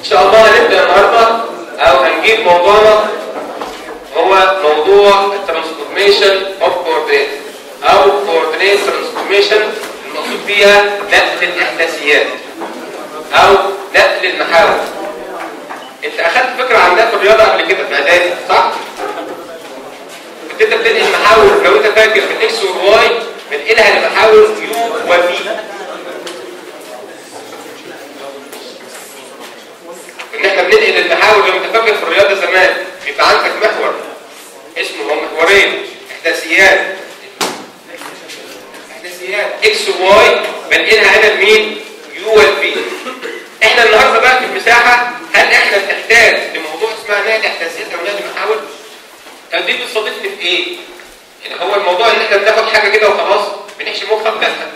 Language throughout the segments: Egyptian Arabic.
شاء الله هنبدا النهارده او هنجيب موضوعنا هو موضوع الترانسفورميشن اوف كوردينيت او كوردينيت ترانسفورميشن المقصود بيها نقل الاحداثيات او نقل المحاور انت اخدت فكره عن ده في الرياضه قبل كده في اعدادي صح كنت انت بتنقل محاور لو انت فاكر من اكس والواي بنقلها لمحاور يو وفي ان احنا بننقل المحاور لو انت فاكر في الرياضه زمان بيبقى عندك محور اسمه هو محورين احداثيات احداثيات اكس وواي بنقلها انا لمين يو والبي احنا النهارده بقى في المساحه هل احنا بنحتاج لموضوع اسمها نقل احداثيات او نقل محاور طب دي بتصادفني في ايه يعني هو الموضوع ان احنا بناخد حاجه كده وخلاص بنحشي مخها بجد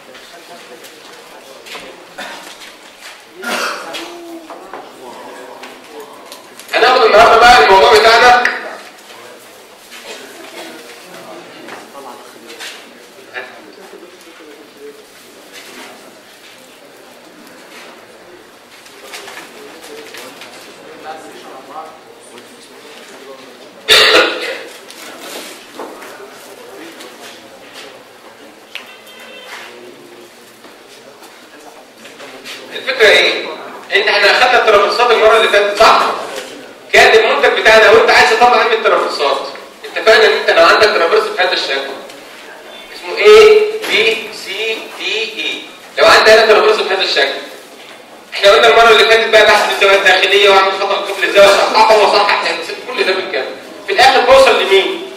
هناخد النهارده بقى الموضوع بتاعنا الفكره ايه ان احنا اخدنا الترابلسات المره اللي فاتت صح كان المنتج بتاعنا لو انت عايز تطلع علم الترابلسات اتفقنا ان انت لو عندك ترابلس بهذا الشكل اسمه A B C D E لو عندي انا ترابلس بهذا الشكل احنا قلنا المره اللي فاتت بقى بحث الزاويه الداخليه واعمل خطا قفل الزاويه صححه وصحح كل ده بالكامل في الاخر بوصل لمين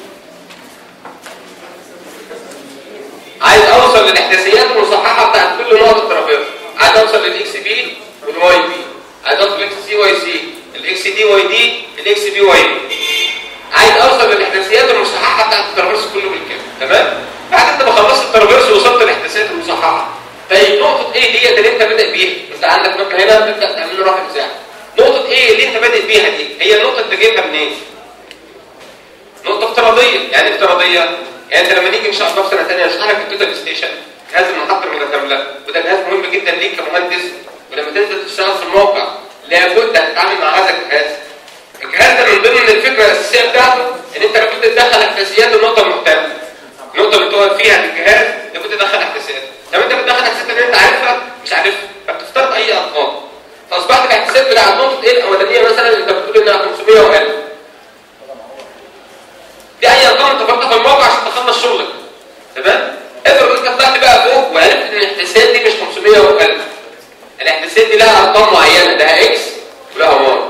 عايز اوصل للاحداثيات المصححه بتاعت كل نقط الترابيزه عايز اوصل للاكس بي والواي بي عايز اوصل للاكس سي واي سي الاكس دي واي دي الاكس بي واي بي عايز اوصل للاحداثيات المصححه بتاعت الترابيزه كله بالكامل تمام بعد انت ما خلصت الترابيزه وصلت للاحداثيات المصححه طيب نقطه ايه ديت اللي انت بادئ بيها انت عندك نقطه هنا تبدا تعمل له رفع مساحه نقطه ايه اللي انت بادئ بيها دي هي النقطه اللي جايبها منين نقطه افتراضيه يعني افتراضيه يعني انت لما نيجي ان شاء الله في سنه ثانيه نشرح لك التوتال ستيشن جهاز المحطه المتكامله وده جهاز مهم جدا ليك كمهندس ولما تنزل تشتغل في الموقع لابد هتتعامل مع هذا الجهاز الجهاز ده من ضمن الفكره الاساسيه بتاعته ان انت لابد تدخل احداثيات النقطه المحتمله النقطه اللي بتقعد فيها في الجهاز لابد تدخل احداثيات لو انت بتدخل احداثيات اللي انت عارفها مش عارفها فبتفترض اي ارقام فاصبحت الاحداثيات بتاع النقطه ايه الاولانيه مثلا انت بتقول انها 500 و1000 دي اي ارقام انت فرضها في الموقع عشان تخلص شغلك تمام افرض انت طلعت بقى فوق وعرفت ان الاحداثيات دي مش 500 و1000 الاحداثيات دي لها ارقام معينه لها اكس ولها واي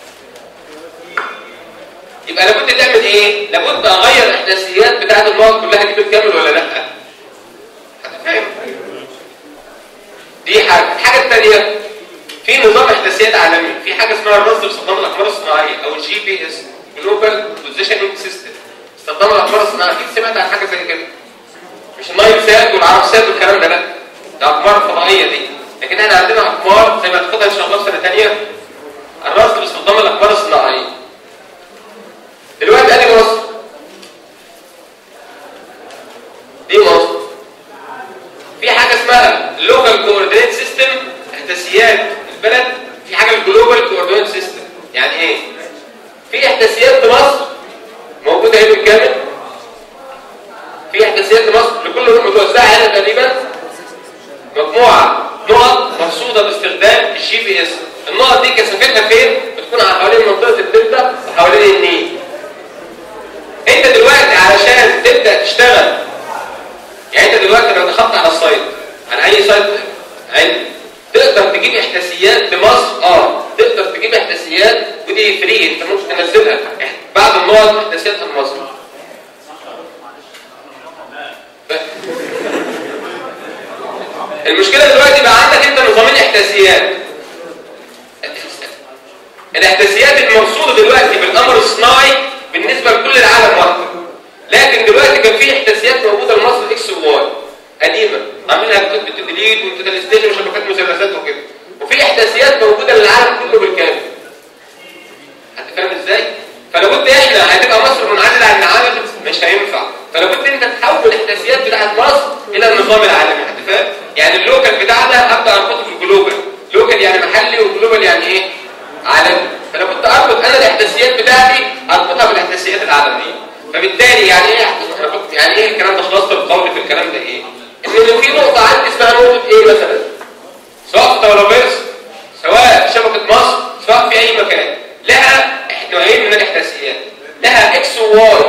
يبقى لابد تعمل ايه لابد اغير الاحداثيات بتاعه النقط كلها دي بالكامل ولا لا هتفهم دي حاجه الحاجه الثانيه في نظام احداثيات عالمي في حاجه اسمها الرصد باستخدام الاقمار الصناعيه او الجي بي اس جلوبال بوزيشننج سيستم استخدام الاقمار الصناعيه اكيد سمعت عن حاجه زي كده مش النايل سات والعرب سات والكلام ده لا ده اقمار فضائيه دي لكن احنا عندنا اقمار زي ما تاخدها ان شاء الله في سنه ثانيه الرصد باستخدام الاقمار الصناعيه دلوقتي ادي مصر دي مصر في حاجه اسمها لوكال كوردينيت سيستم احداثيات البلد في حاجه الجلوبال كوردينيت سيستم يعني ايه في احداثيات لمصر موجوده هنا بالكامل في احداثيات لمصر لكل نوع متوزعه هنا تقريبا مجموعه نقط مرصوده باستخدام الجي بي اس النقط دي كثافتها فين بتكون على حوالين منطقه الدلتا وحوالين النيل انت دلوقتي علشان تبدا تشتغل يعني انت دلوقتي لو دخلت على السايت على اي سايت علمي تقدر تجيب احداثيات لمصر اه تقدر تجيب احداثيات ودي فري انت ممكن تنزلها بعد النقط احداثيات لمصر المشكله دلوقتي بقى عندك انت نظامين احداثيات الاحداثيات المرصوده دلوقتي بالامر الصناعي بالنسبه لكل العالم واحده لكن دلوقتي كان في احداثيات موجوده لمصر اكس وواي قديمه عاملينها بالتدريج وتوتال ستيشن وشبكات مثلثات وكده وفي احداثيات موجوده للعالم كله بالكامل هتفهم ازاي فلابد احنا هتبقى مصر منعزله عن العالم مش هينفع فلابد انت تحول الاحداثيات بتاعت مصر الى النظام العالمي هتفهم يعني اللوكال بتاعنا ابدا اربطه بالجلوبال لوكال يعني محلي وجلوبال يعني ايه عالمي فانا كنت اربط انا الاحداثيات بتاعتي اربطها بالاحداثيات العالميه فبالتالي يعني ايه يعني ايه الكلام ده خلاصه القول في الكلام ده ايه ان لو في نقطه عندي اسمها نقطه ايه مثلا سواء في تولوبيرس سواء في شبكه مصر سواء في اي مكان لها نوعين من الاحداثيات لها اكس وواي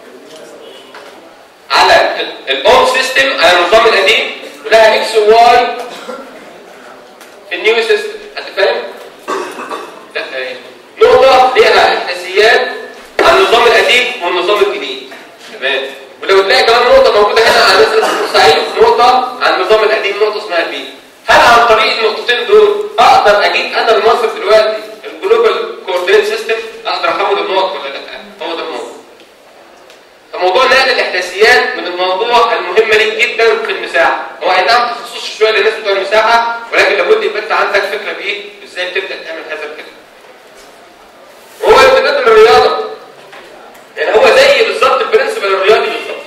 على الاون سيستم على النظام القديم ولها اكس وواي في النيو سيستم هتفهم لا ايه نقطه ليها احداثيات على النظام القديم والنظام الجديد تمام ولو تلاقي كمان نقطه موجوده هنا على مثلا بورسعيد نقطه على النظام القديم نقطه اسمها بي هل عن طريق النقطتين دول اقدر اجيب انا لمصر دلوقتي الجلوبال كوردينيت سيستم اقدر احول النقط ولا لا هو ده الموضوع فموضوع نقل الاحداثيات من الموضوع المهمه ليك جدا في المساحه هو اي نعم تخصص شويه للناس بتوع المساحه ولكن لابد يبقى انت عندك فكره بايه ازاي تبدا تعمل هذا الكلام وهو امتداد من الرياضه يعني هو زي بالظبط البرنسبل الرياضي بالظبط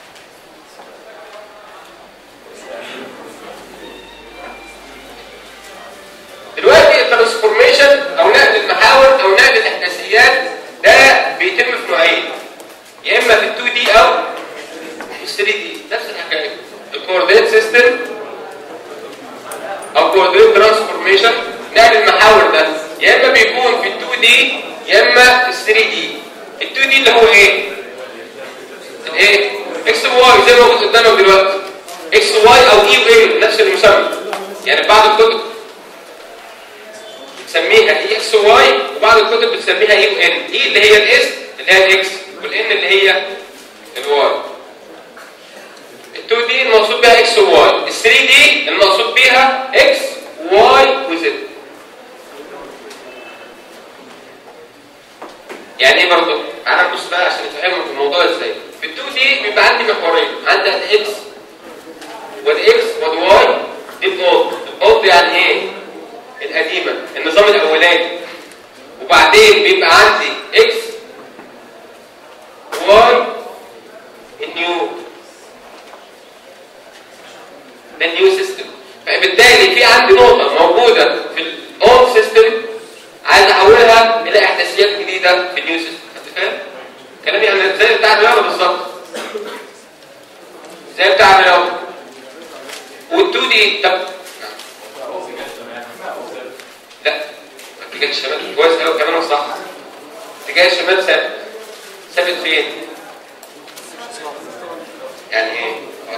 دلوقتي الترانسفورميشن او نقل المحاور او نقل الاحداثيات ده بيتم في نوعين يا اما في ال 2 دي او في ال 3 دي نفس الحكايه الكوردينيت سيستم او كوردينيت ترانسفورميشن نقل المحاور ده يا اما بيكون في ال 2 دي يا اما في ال 3 دي ال 2 دي اللي هو ايه الايه اكس واي زي ما قلت قدامك دلوقتي اكس واي او اي واي نفس المسمى يعني بعض الكتب بتسميها اي اكس واي وبعض الكتب بتسميها اي وان اي اللي هي الاس اللي هي الاكس والان اللي هي الواي ال2 دي المقصود بها اكس وواي ال3 دي المقصود بيها اكس واي وزد يعني ايه برضه تعالى نبص بقى عشان نفهمهم الموضوع ازاي في ال2 دي بيبقى عندي محورين عندي الاكس والاكس والواي دي النقط النقط يعني ايه القديمه النظام الاولاني وبعدين بيبقى عندي اكس واي النيو ده النيو سيستم فبالتالي في عندي نقطة موجودة في الاولد سيستم عايز احولها الى احداثيات جديدة في النيو سيستم انت فاهم؟ كلامي يعني زي بتاع الرياضة بالظبط زي بتاع الرياضة وال2 دي طب لا اتجاه الشمال كويس قوي كمان صح اتجاه الشمال ثابت ثابت فين؟ يعني ايه؟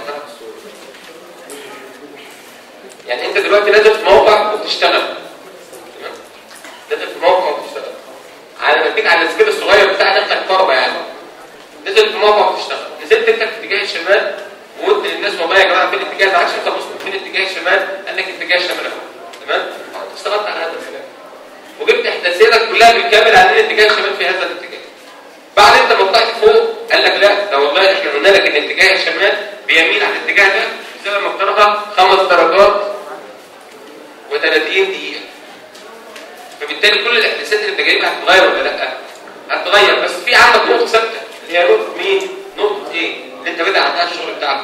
يعني انت دلوقتي نازل في موقع وبتشتغل تمام؟ نازل في موقع وبتشتغل على ما تيجي على السكيل الصغير بتاع دخلك كهرباء يعني نزلت في موقع وبتشتغل نزلت انت في اتجاه الشمال وقلت للناس والله يا جماعه فين الاتجاه ده عشان تبص فين اتجاه الشمال قال لك اتجاه الشمال اهو تمام؟ اشتغلت على هذا الكلام وجبت احداثيتك كلها بالكامل عن اتجاه الشمال في هذا الاتجاه بعد انت ما طلعت فوق قال لك لا ده والله احنا قلنا لك ان اتجاه الشمال بيميل على الاتجاه ده بسبب مقدارها خمس درجات و30 دقيقه فبالتالي كل الاحداثيات اللي انت جايبها هتتغير ولا لا هتتغير بس في عندك نقطه ثابته اللي هي نقطه مين نقطه ايه اللي انت بدأ عندها الشغل بتاعك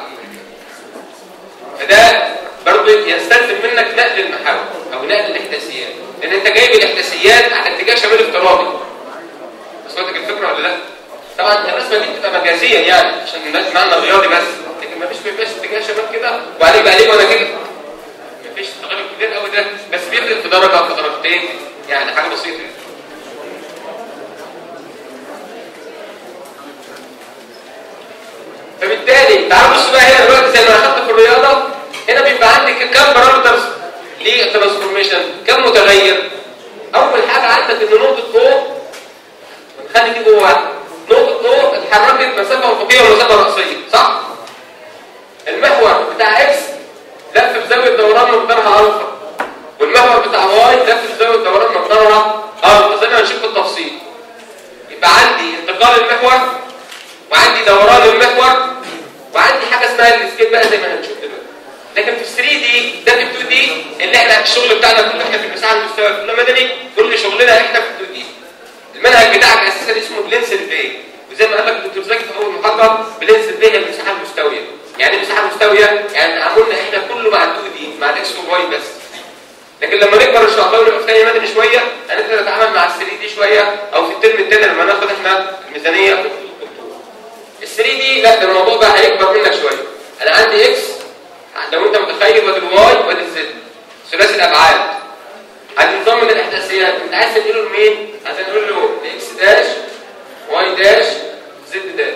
فده برضه يستلزم منك نقل المحاور او نقل الاحداثيات لان انت جايب الاحداثيات على اتجاه شمال افتراضي وصلتك الفكره ولا لا طبعا الرسمه دي بتبقى مجازيا يعني عشان الناس معنى الرياضي بس لكن ما فيش بيبقاش اتجاه شمال كده وعليه بقى ليه وانا كده ما فيش تغير كبير قوي ده بس بيفرق في درجه او في درجتين يعني حاجه بسيطه فبالتالي تعالوا بصوا بقى هنا دلوقتي زي ما اخدت في الرياضه هنا بيبقى عندك كم بارامترز للترانسفورميشن كم متغير اول حاجه عندك ان نقطه فوق خلي دي جوه واحده نقطه فوق اتحركت مسافه افقيه ومسافه راسيه صح المحور بتاع اكس لف في زاويه دوران مقدارها الفا والمحور بتاع واي لف في زاويه دوران مقدارها الفا زي ما هنشوف في التفصيل يبقى عندي انتقال المحور وعندي دوران المحور وعندي حاجه اسمها السكيل بقى زي ما هنشوف دلوقتي لكن في 3 دي ده في 2 دي اللي احنا الشغل بتاعنا كله احنا في المساحه المستوى المدني كل شغلنا احنا في 2 دي المنهج بتاعك اساسا اسمه بلينس البي وزي ما قال لك الدكتور زكي في اول محاضره بلينس البي هي المساحه المستويه يعني المساحه المستويه يعني تعاملنا احنا كله مع 2 دي مع الاكس والواي بس لكن لما نكبر ان شاء الله ونبقى في ثاني مدني شويه هنبدا نتعامل مع ال 3 دي شويه او في الترم الثاني لما ناخد احنا الميزانيه ال 3 دي لا ده الموضوع بقى هيكبر منك شويه انا عندي اكس لو انت متخيل وادي الواي وادي الزد ثلاثي الابعاد عندي نظام من الاحداثيات انت عايز تنقله لمين؟ عايز تنقله له اكس داش واي داش زد داش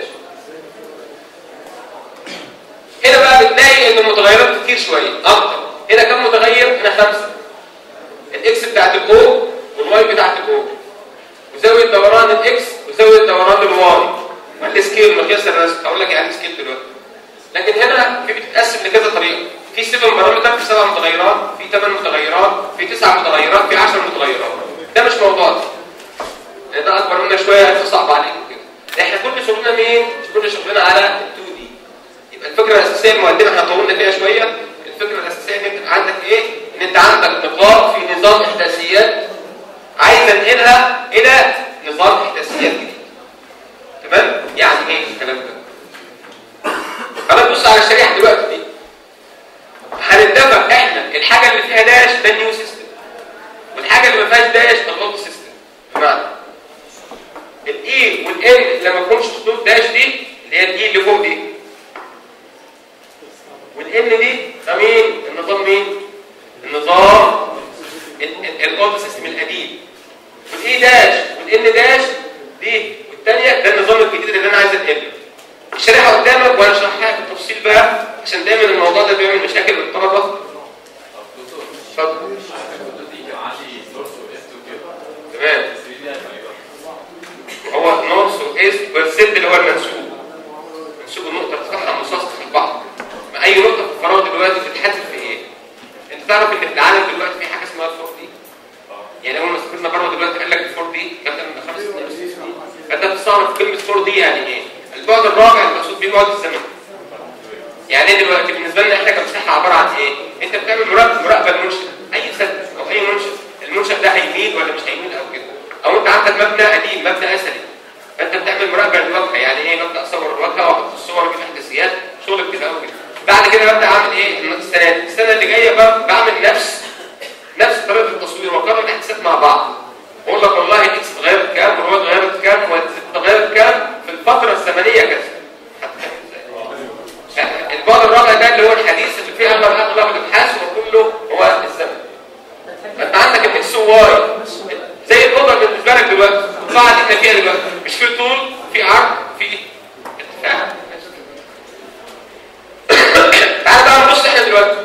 هنا بقى بتلاقي ان المتغيرات كتير شويه اكتر هنا كم متغير؟ هنا خمسه الاكس بتاعت الاو والواي بتاعت الاو وزاويه دوران الاكس وزاويه دوران الواي والسكيل مقياس الرسم هقول لك يعني سكيل دلوقتي لكن هنا في بتتقسم لكذا طريقه في 7 بارامتر في 7 متغيرات في 8 متغيرات في 9 متغيرات في 10 متغيرات ده مش موضوعنا يعني ده اكبر منك شويه هتصعب عليكم كده احنا كل شغلنا مين كل شغلنا على ال 2 دي يبقى الفكره الاساسيه المقدمه احنا طولنا فيها شويه الفكره الاساسيه ان انت عندك ايه ان انت عندك نقاط في نظام احداثيات عايز انقلها الى نظام احداثيات جديد تمام يعني ايه الكلام ده خلاص بص على الشريحه دلوقتي دي هنتفق احنا الحاجه اللي فيها داش ده النيو سيستم والحاجه اللي ما فيهاش داش ده الاولد سيستم بمعنى الاي والان لما تكونش خطوط داش دي اللي هي الاي اللي فوق دي والان دي ده مين النظام مين النظام الاولد سيستم القديم والاي داش والان داش دي والثانيه ده النظام الجديد اللي انا عايز انقله الشريحه قدامك وانا شرحها بالتفصيل بقى عشان دايما الموضوع ده بيعمل مشاكل للطلبه اتفضل تمام هو نورث وايست والزد اللي هو المنسوب منسوب النقطه بتفتحها مصاصه في البحر ما اي نقطه في الفراغ دلوقتي بتتحدد في ايه انت تعرف ان في العالم دلوقتي في حاجه اسمها الفور دي يعني اول ما سافرنا بره دلوقتي قال لك الفور دي كان من خمس سنين ست سنين فانت بتستغرب كلمه فور دي يعني ايه البعد الرابع المقصود بيه بعد الزمن يعني ايه دلوقتي بالنسبه لنا احنا كمساحه عباره عن ايه انت بتعمل مراقبه مراقبه المنشا اي سد او اي منشا المنشا ده هيميل ولا مش هيميل او كده او انت عندك مبنى قديم مبنى اثري فانت بتعمل مراقبه للواجهه يعني ايه ببدا اصور الواجهه واحط الصور في الاحداثيات شغل كده او كده بعد كده ببدا اعمل ايه السنه دي السنه اللي جايه بعمل نفس نفس طريقه التصوير واقارن الاحداثيات مع بعض اقول لك والله الاكس اتغيرت كام والواي اتغيرت كام والزد اتغيرت كام في الفتره الزمنيه كذا البعد الرابع ده اللي هو الحديث اللي فيه اغلب اغلب الابحاث وكله هو الزمن فانت عندك الاكس وواي زي الاوضه بالنسبه لك دلوقتي القاعه اللي احنا فيها دلوقتي مش في طول في عرض في ارتفاع تعال بقى نبص احنا دلوقتي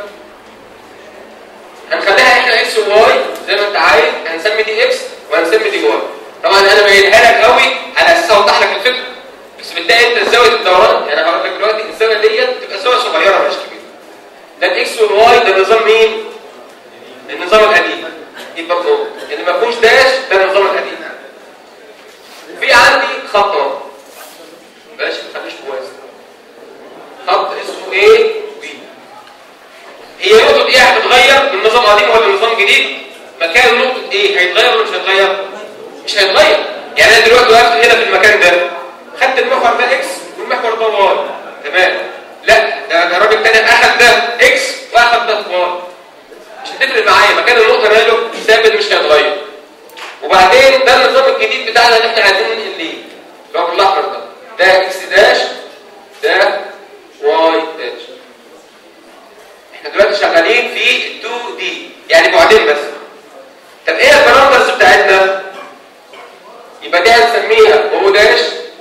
هنخليها احنا اكس وواي زي ما انت عايز هنسمي دي اكس وهنسمي دي واي طبعا انا باينها لك قوي على اساس اوضح لك الفكره بس بتلاقي انت زاويه الدوران يعني هقول لك دلوقتي الزاويه ديت بتبقى زاويه صغيره مش كبيره ده الاكس والواي ده نظام مين النظام القديم يبقى فوق اللي ما فيهوش داش ده النظام القديم في عندي خط اهو بلاش مخليش كويس خط اسمه ايه بي هي نقطه ايه هتتغير من نظام قديم ولا نظام جديد مكان نقطه ايه هيتغير ولا مش هيتغير مش هيتغير يعني انا دلوقتي وقفت هنا في المكان ده خدت المحور ده اكس والمحور ده واي تمام لا ده ده راجل تاني اخد ده اكس واخد ده واي مش هتفرق معايا مكان النقطه ماله ثابت مش هيتغير وبعدين ده النظام الجديد بتاعنا اللي احنا عايزين ننقل ليه اللي هو بالاحمر ده ده اكس داش ده واي داش احنا دلوقتي شغالين في 2 دي يعني بعدين بس طب ايه البارامترز بتاعتنا يبقى دي هنسميها او داش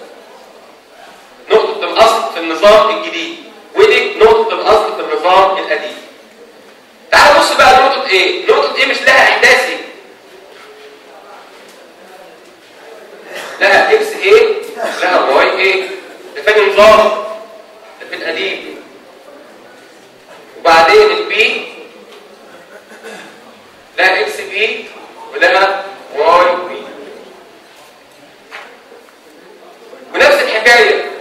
نقطة الأصل في النظام الجديد ودي نقطة الأصل في النظام القديم تعال بص بقى نقطة ايه نقطة ايه مش لها احداثي لها اكس ايه لها واي ايه ده فاني نظام ده في القديم وبعدين البي لها اكس بي ولها واي بي ونفس الحكايه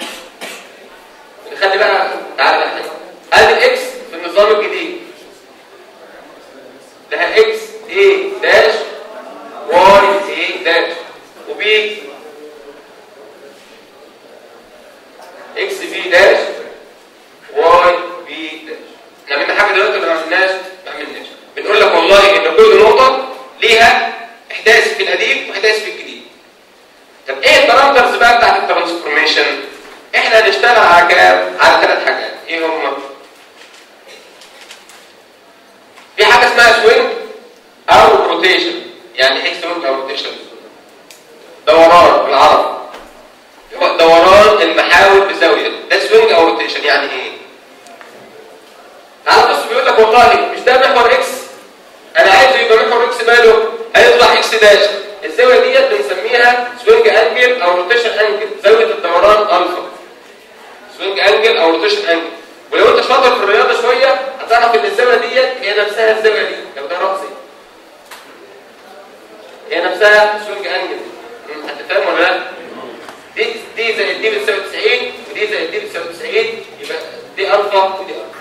نخلي بقى تعالى بقى ادي الاكس في النظام الجديد لها اكس ايه داش واي ايه داش وبي اكس بي داش واي بي داش احنا عملنا حاجه دلوقتي ولا ما عملناش ما عملناش بنقول لك والله والله ان كل نقطه ليها احداث في القديم واحداث في الجديد طب ايه البارامترز بقى بتاعت الترانسفورميشن احنا هنشتغل على كام على ثلاث حاجات ايه هم في حاجه اسمها سوينج او روتيشن يعني ايه سوينج او روتيشن دوران بالعربي هو دوران المحاور بزاويه ده سوينج او روتيشن يعني ايه تعال بص بيقول لك والله مش ده محور اكس انا عايزه يبقى محور اكس ماله هيطلع اكس داش الزاويه ديت بنسميها سوينج انجل او روتيشن انجل زاويه الدوران الفا سوينج انجل او روتيشن انجل ولو انت شاطر في الرياضه شويه هتعرف ان الزاويه ديت هي نفسها الزاويه دي لو ده راسي هي نفسها سوينج انجل هتفهم ولا لا دي دي زائد دي بتساوي 90 ودي زائد دي بتساوي 90 يبقى دي الفا ودي الفا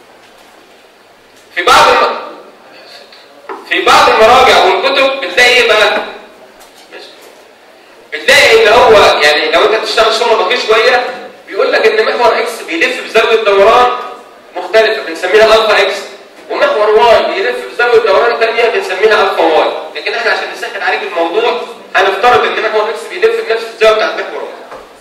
في بعض الم... في بعض المراجع والكتب بتلاقي ايه بقى بتلاقي ان هو يعني لو انت بتشتغل شغل دقيق شويه بيقول لك ان محور اكس بيلف بزاويه دوران مختلفه بنسميها الفا اكس ومحور واي بيلف بزاويه دوران ثانيه بنسميها الفا واي لكن احنا عشان نسهل عليك الموضوع هنفترض ان محور اكس بيلف بنفس الزاويه بتاعت محور واي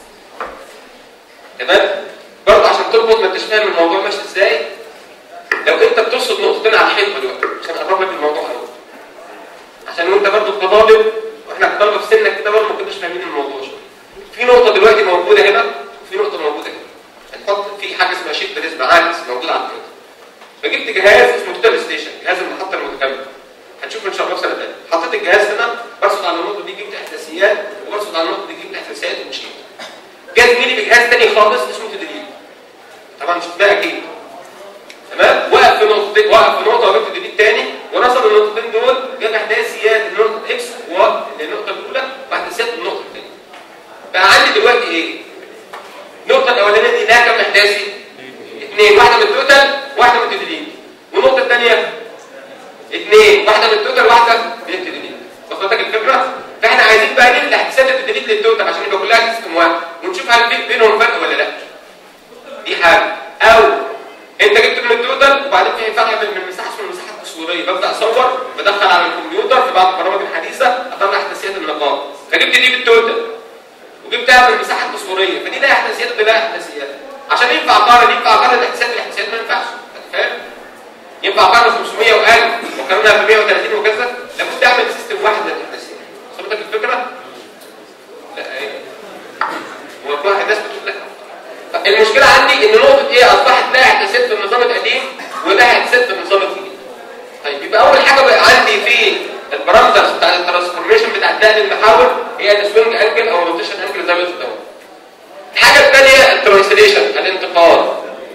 تمام برضه عشان تربط ما انتش فاهم الموضوع ماشي ازاي لو انت بترصد نقطتين على الحيطه دلوقتي عشان اقرب لك الموضوع قوي عشان وانت برضه كطالب واحنا كطلبه في سنك كده برضه ما كناش فاهمين الموضوع شويه في نقطه دلوقتي موجوده هنا وفي نقطه موجوده هنا هنحط في حاجه اسمها شيت بالنسبه عكس موجود على الحيطه فجبت جهاز اسمه توتال ستيشن جهاز المحطه المتكامله هتشوف ان شاء الله في سنه ثانيه حطيت الجهاز هنا برصد على النقطه دي جبت احداثيات وبرصد على النقطه دي جبت احداثيات ومشيت جهاز ميلي بجهاز ثاني خالص اسمه تدريب طبعا شفناه اكيد تمام وقف في نقطتين وقف في نقطه وجبت دي الثاني ورصد النقطتين دول جاب احداثيات لنقطه اكس والنقطه الاولى واحداثيات النقطه الثانيه بقى عندي دلوقتي ايه النقطه الاولانيه دي لها كام احداثي اثنين واحده من التوتال واحده من التدريب والنقطه الثانيه اثنين واحده من التوتال واحده من التدريب وصلتك الفكره فاحنا عايزين بقى ننقل احداثيات التدريب للتوتال عشان يبقى كلها سيستم واحد ونشوف هل في بينهم فرق ولا لا دي حاجه او انت جبت من التوتال وبعدين في فرق بين المساحه اسمها المساحه التصويريه ببدا اصور بدخل على الكمبيوتر في بعض البرامج الحديثه اطلع احداثيات النقاط فجبت دي بالتوتال وجبتها من المساحه التصويريه فدي لها احداثيات ودي لها احداثيات عشان ينفع قارن ينفع قارن الاحداثيات الاحداثيات ما ينفعش فاهم ينفع قارن 500 و1000 وقارنها ب 130 وكذا لابد اعمل سيستم واحد للاحداثيات وصلتك الفكره لا ايه هو في واحد ناس بتقول لك المشكلة عندي ان نقطة ايه اصبحت لها احداثيات في النظام القديم ولها احداثيات في النظام الجديد طيب يبقى اول حاجة بقى عندي في البارامترز بتاع الترانسفورميشن بتاع نقل المحاور هي السوينج انجل او روتيشن انجل زي ما الدورة الحاجة الثانية الترانسليشن الانتقال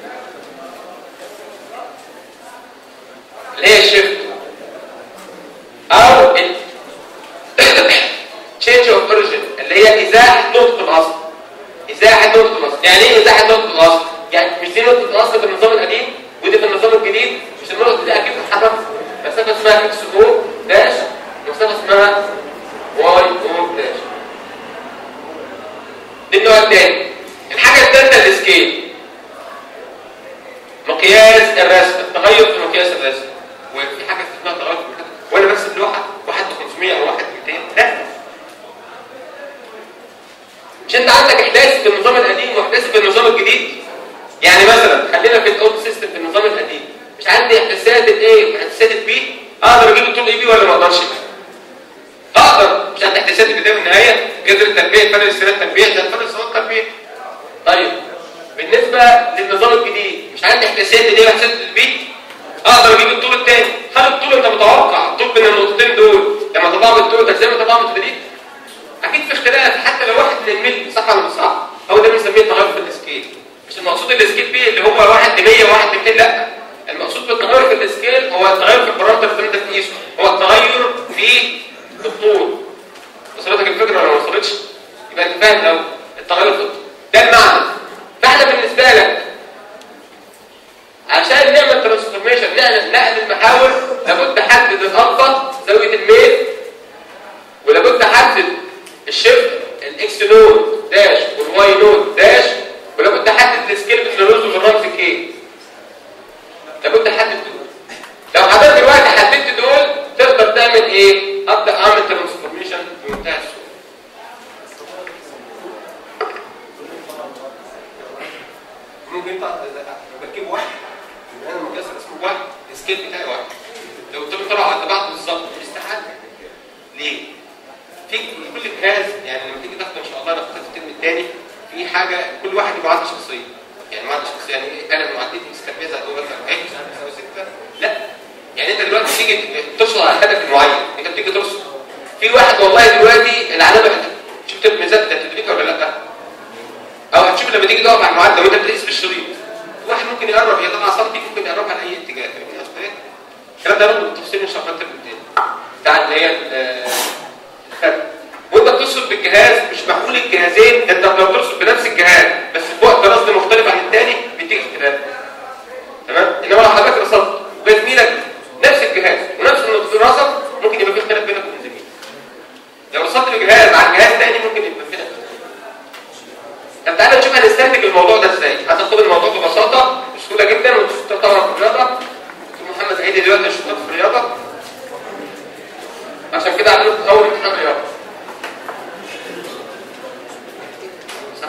اللي هي الشيفت او تشينج اوف اوريجين اللي هي ازاحة نقطة الاصل ازاحه نقطه الاصل يعني ايه ازاحه نقطه الاصل يعني مش دي نقطه الاصل في النظام القديم ودي في النظام الجديد مش النقطه دي اكيد هتتحرك مسافه اسمها اكس او داش ومسافه اسمها واي او داش دي النوع الثاني الحاجه الثالثه السكيل مقياس الرسم التغير في مقياس الرسم وفي حاجه اسمها تغير في مقياس وانا برسم لوحه واحد 500 او واحد 200 لا مش انت عندك احداث في النظام القديم واحداث في النظام الجديد يعني مثلا خلينا في الاوت سيستم في النظام القديم مش عندي احداثات الايه واحداثات البي اقدر اجيب الطول اي بي ولا ما اقدرش اقدر مش عندي احداثات البدايه والنهايه جذر التربيه فرق السنات التربيه ده فرق السنات التربيه طيب بالنسبه للنظام الجديد مش عندي احداثات الايه واحداثات البي اقدر اجيب الطول الثاني هل الطول انت متوقع الطول بين النقطتين دول لما تطبعوا بالطول زي ما تطبعوا بالتدريج اكيد في اختلاف حتى لو واحد للملي صح ولا مش صح هو ده بنسميه تغير في السكيل مش المقصود السكيل بيه اللي هو واحد ل 100 وواحد ل 200 لا المقصود بالتغير في السكيل هو التغير في البارامتر اللي انت بتقيسه هو التغير في الطول وصلتك الفكره ولا ما وصلتش يبقى انت فاهم قوي التغير في الطول ده المعنى فاحنا بالنسبه لك عشان نعمل ترانسفورميشن نقل نقل المحاور لابد احدد الالفا زاويه الميل ولابد احدد الشيفت الاكس نود داش والواي نود داش ولابد احدد السكيل بالنروز وبالرمز كي لابد احدد دول لو حضرتك دلوقتي حددت دول السكيل بتاعي واحد لو قلت له طلع قد بعض بالظبط استحاله ليه؟ في كل جهاز يعني لما تيجي تاخد ان شاء الله ناخد الترم الثاني في حاجه كل واحد يبقى عنده شخصيه يعني معدي شخصيه يعني إيه؟ انا معدتي كانت كذا او مثلا 40 او 6 لا يعني انت دلوقتي تيجي ترصد على هدف معين انت بتيجي ترصد في واحد والله دلوقتي العلامه شفت الميزات بتاعت التدريب ولا لا؟ او هتشوف لما تيجي تقف على المعدة وانت بتقيس بالشريط واحد ممكن يقرب هي طبعا سنتي ممكن يقربها لاي اتجاه فاهمني قصدي ايه؟ الكلام ده برضه بالتفصيل مش هفكر بالتاني بتاع اللي هي ال- الخد وانت بترصد بالجهاز مش معقول الجهازين انت لو بترصد بنفس الجهاز بس في وقت رصد مختلف عن الثاني بيديك اختلاف تمام انما لو حضرتك رصدت بزميلك نفس الجهاز ونفس الرصد ممكن يبقى في اختلاف بينك وبين زميلك لو رصدت بجهاز عن جهاز ثاني ممكن يبقى في اختلاف طب تعالى نشوف هنستنتج الموضوع ده ازاي هتاخد الموضوع ببساطه بسهوله جدا وانت طبعا في الرياضه دكتور محمد عيد دلوقتي شطار في الرياضه عشان كده عملوا اول امتحان رياضه صح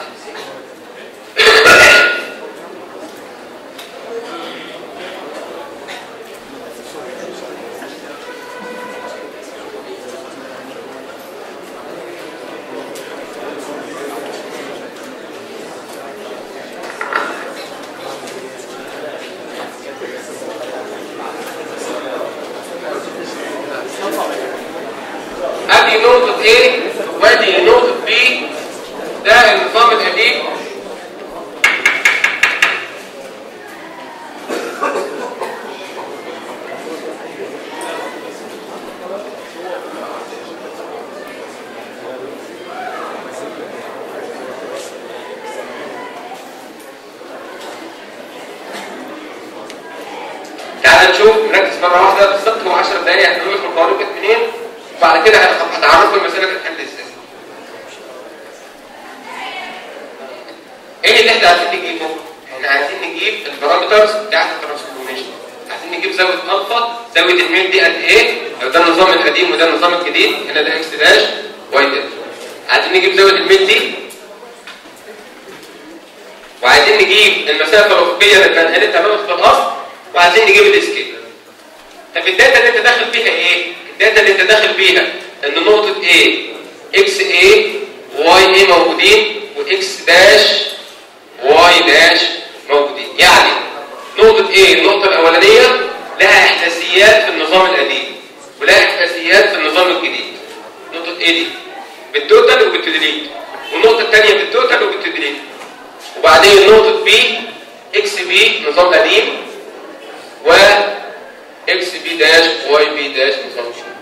ادي نقطة A وادي نقطة B ده النظام القديم تعال نشوف نركز مرة واحدة بالظبط هو 10 دقايق هنقول لكم القوانين كانت منين وبعد كده هتعرفوا المسألة بتتحل ازاي. ايه اللي احنا عايزين نجيبه؟ احنا عايزين نجيب البارامترز بتاعت الترانسفورميشن. عايزين نجيب زاوية الفا، زاوية الميل دي قد ايه؟ لو ده النظام القديم وده النظام الجديد هنا ده اكس داش واي داش. عايزين نجيب زاوية الميل دي وعايزين نجيب المسافة الأفقية اللي اتنقلت تماما في الأصل وعايزين نجيب الاسكيل. طب الداتا اللي انت داخل فيها ايه؟ الداتا اللي انت داخل فيها ان نقطة A اكس A واي A موجودين واكس داش واي داش موجودين يعني نقطة A النقطة الأولانية لها إحداثيات في النظام القديم ولها إحداثيات في النظام الجديد نقطة A دي بالتوتال وبالتدريج والنقطة الثانية بالتوتال وبالتدريج وبعدين نقطة B اكس B نظام قديم و اكس بي داش واي بي داش نظام جديد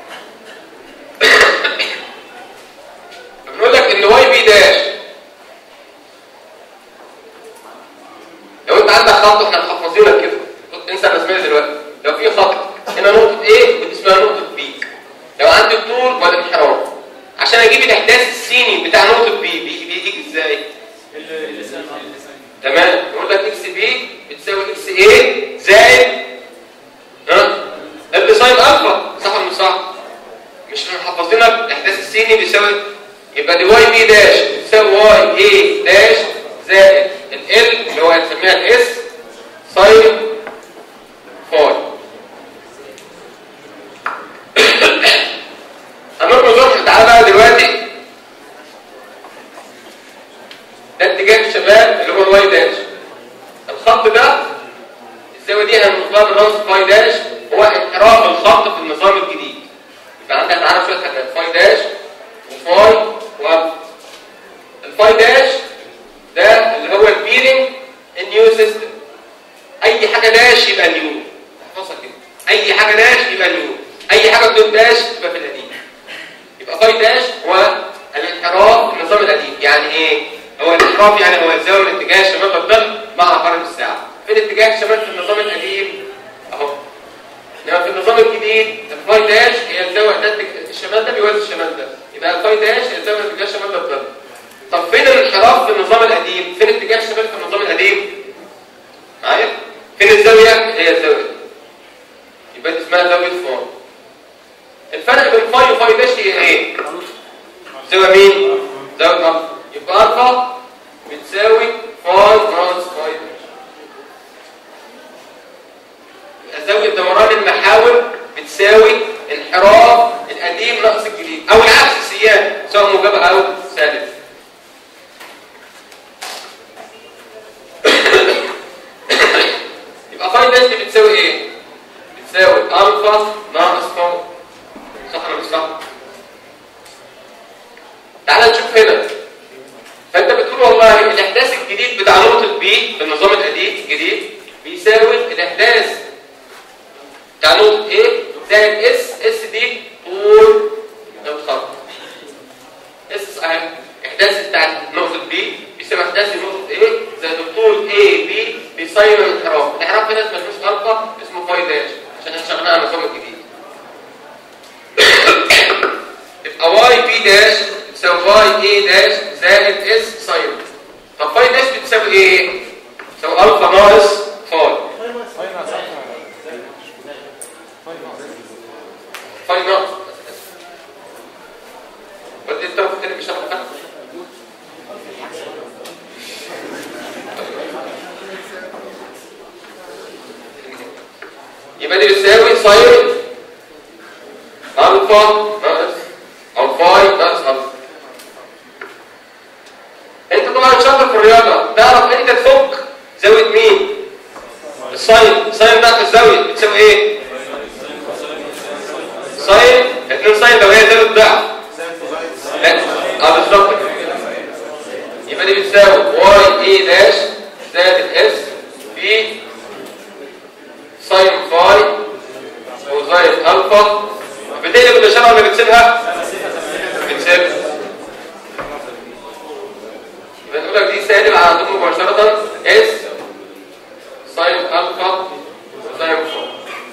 بنقول لك ان واي بي داش لو انت عندك خط احنا محفظينك كده انسى الرسميه دلوقتي لو في خط هنا نقطه A ودي اسمها نقطه B لو عندي الطول والانحراف عشان اجيب الاحداث السيني بتاع نقطه B بيجي بيجي ازاي تمام نقول لك اكس بي بتساوي اكس A زائد ها ال ساين الفا صح ولا مش صح مش محفظينك الاحداث السيني بيساوي يبقى دي واي بي داش بتساوي واي اي داش زائد ال اللي هو هنسميها الاس ساين فاي هنرمي ظرف تعالى بقى دلوقتي ده اتجاه الشمال اللي هو الواي داش الخط ده الزاويه دي هنطلبها بالرمز فاي داش هو انحراف الخط في النظام الجديد يبقى عندك تعرف شويه حاجات فاي داش وفاي و الفاي داش ده اللي هو البيرنج النيو سيستم اي حاجه داش يبقى نيو احفظها كده اي حاجه داش يبقى نيو اي حاجه بدون داش يبقى في القديم يبقى فاي داش هو الانحراف في النظام القديم يعني ايه هو الانحراف يعني هو الزاويه من اتجاه الشمال للغرب مع عقارب الساعه فين اتجاه الشمال في النظام القديم اهو انما في النظام الجديد الفاي داش هي الزاويه ده الشمال ده بيوازي الشمال ده يبقى الفاي داش هي الزاويه من اتجاه الشمال للغرب طب فين الانحراف في النظام القديم فين اتجاه الشمال في النظام القديم معايا فين الزاويه هي الزاويه دي يبقى دي اسمها زاويه فاي الفرق بين فاي وفاي داش هي ايه زاويه مين زاويه الفا يبقى الفا بتساوي فاي ناقص فاي داش زاويه دوران المحاور بتساوي انحراف القديم ناقص الجديد او العكس السيان سواء موجب او سالب يبقى فاي داش دي بتساوي ايه بتساوي الفا ناقص فوق صح ولا مش صح تعال نشوف هنا فانت بتقول والله الاحداث الجديد بتاع نقطه بي في النظام القديم الجديد بيساوي الاحداث بتاع نقطه A زائد اس اس دي طول الخط اس اهي احداث بتاع نقطه بي بيساوي احداث نقطه A زائد الطول A B بيساوي الانحراف الانحراف هنا اسمه مش الفا اسمه فاي داش عشان احنا شغلنا النظام الجديد يبقى واي بي داش بتساوي واي اي داش زائد اس ساين طب فاي داش بتساوي ايه؟ بتساوي الفا ناقص فاي فاي ناقص قلت انت المفروض تاني مش هاخد يبقى دي بتساوي ساين الفا ناقص او فاي ناقص الفا انت طبعا شاطر في الرياضه تعرف انت تفك زاويه مين الساين الساين بتاعت الزاويه بتساوي ايه ساين 2 ساين لو هي زاويه ضعف لا اه بالظبط كده. يبقى دي بتساوي واي اي داش زائد اس في ساين فاي وزاين الفا بتقلب الاشاره ولا بتسيبها بتسيبها يبقى نقول لك دي سالب على طول مباشره اس ساين الفا ساين فاي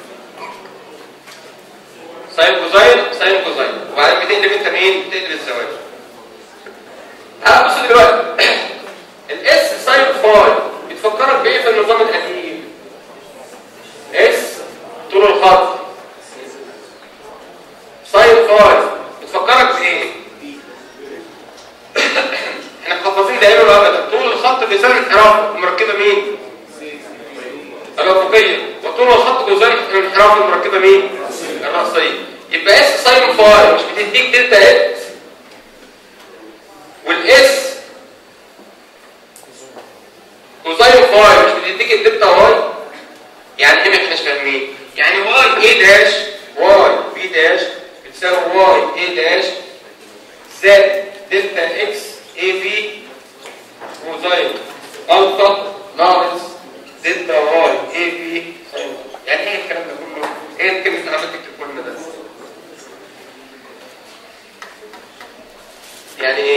ساين كوزاين ساين كوزاين وبعدين بتقلب انت مين بتقلب الزوايا تعال بص دلوقتي الاس ساين فاي بتفكرك بايه في النظام القديم اس طول الخط ساين فاي بتفكرك بايه احنا محافظين دائما وابدا طول الخط بيساوي انحراف المركبه مين الافقيه وطول الخط بيساوي انحراف المركبه مين الراسيه يبقى اس ساين فاي مش بتديك دلتا اكس والاس كوزاين فاي مش بتديك الدلتا واي يعني ايه ما احناش فاهمين يعني واي اي داش واي بي داش بتساوي واي اي داش زائد دلتا اكس اي بي كوزاين الفا ناقص دلتا واي اي بي ساين يعني ايه الكلام ده كله ايه الكلمه اللي عملت تكتب كل ده يعني ايه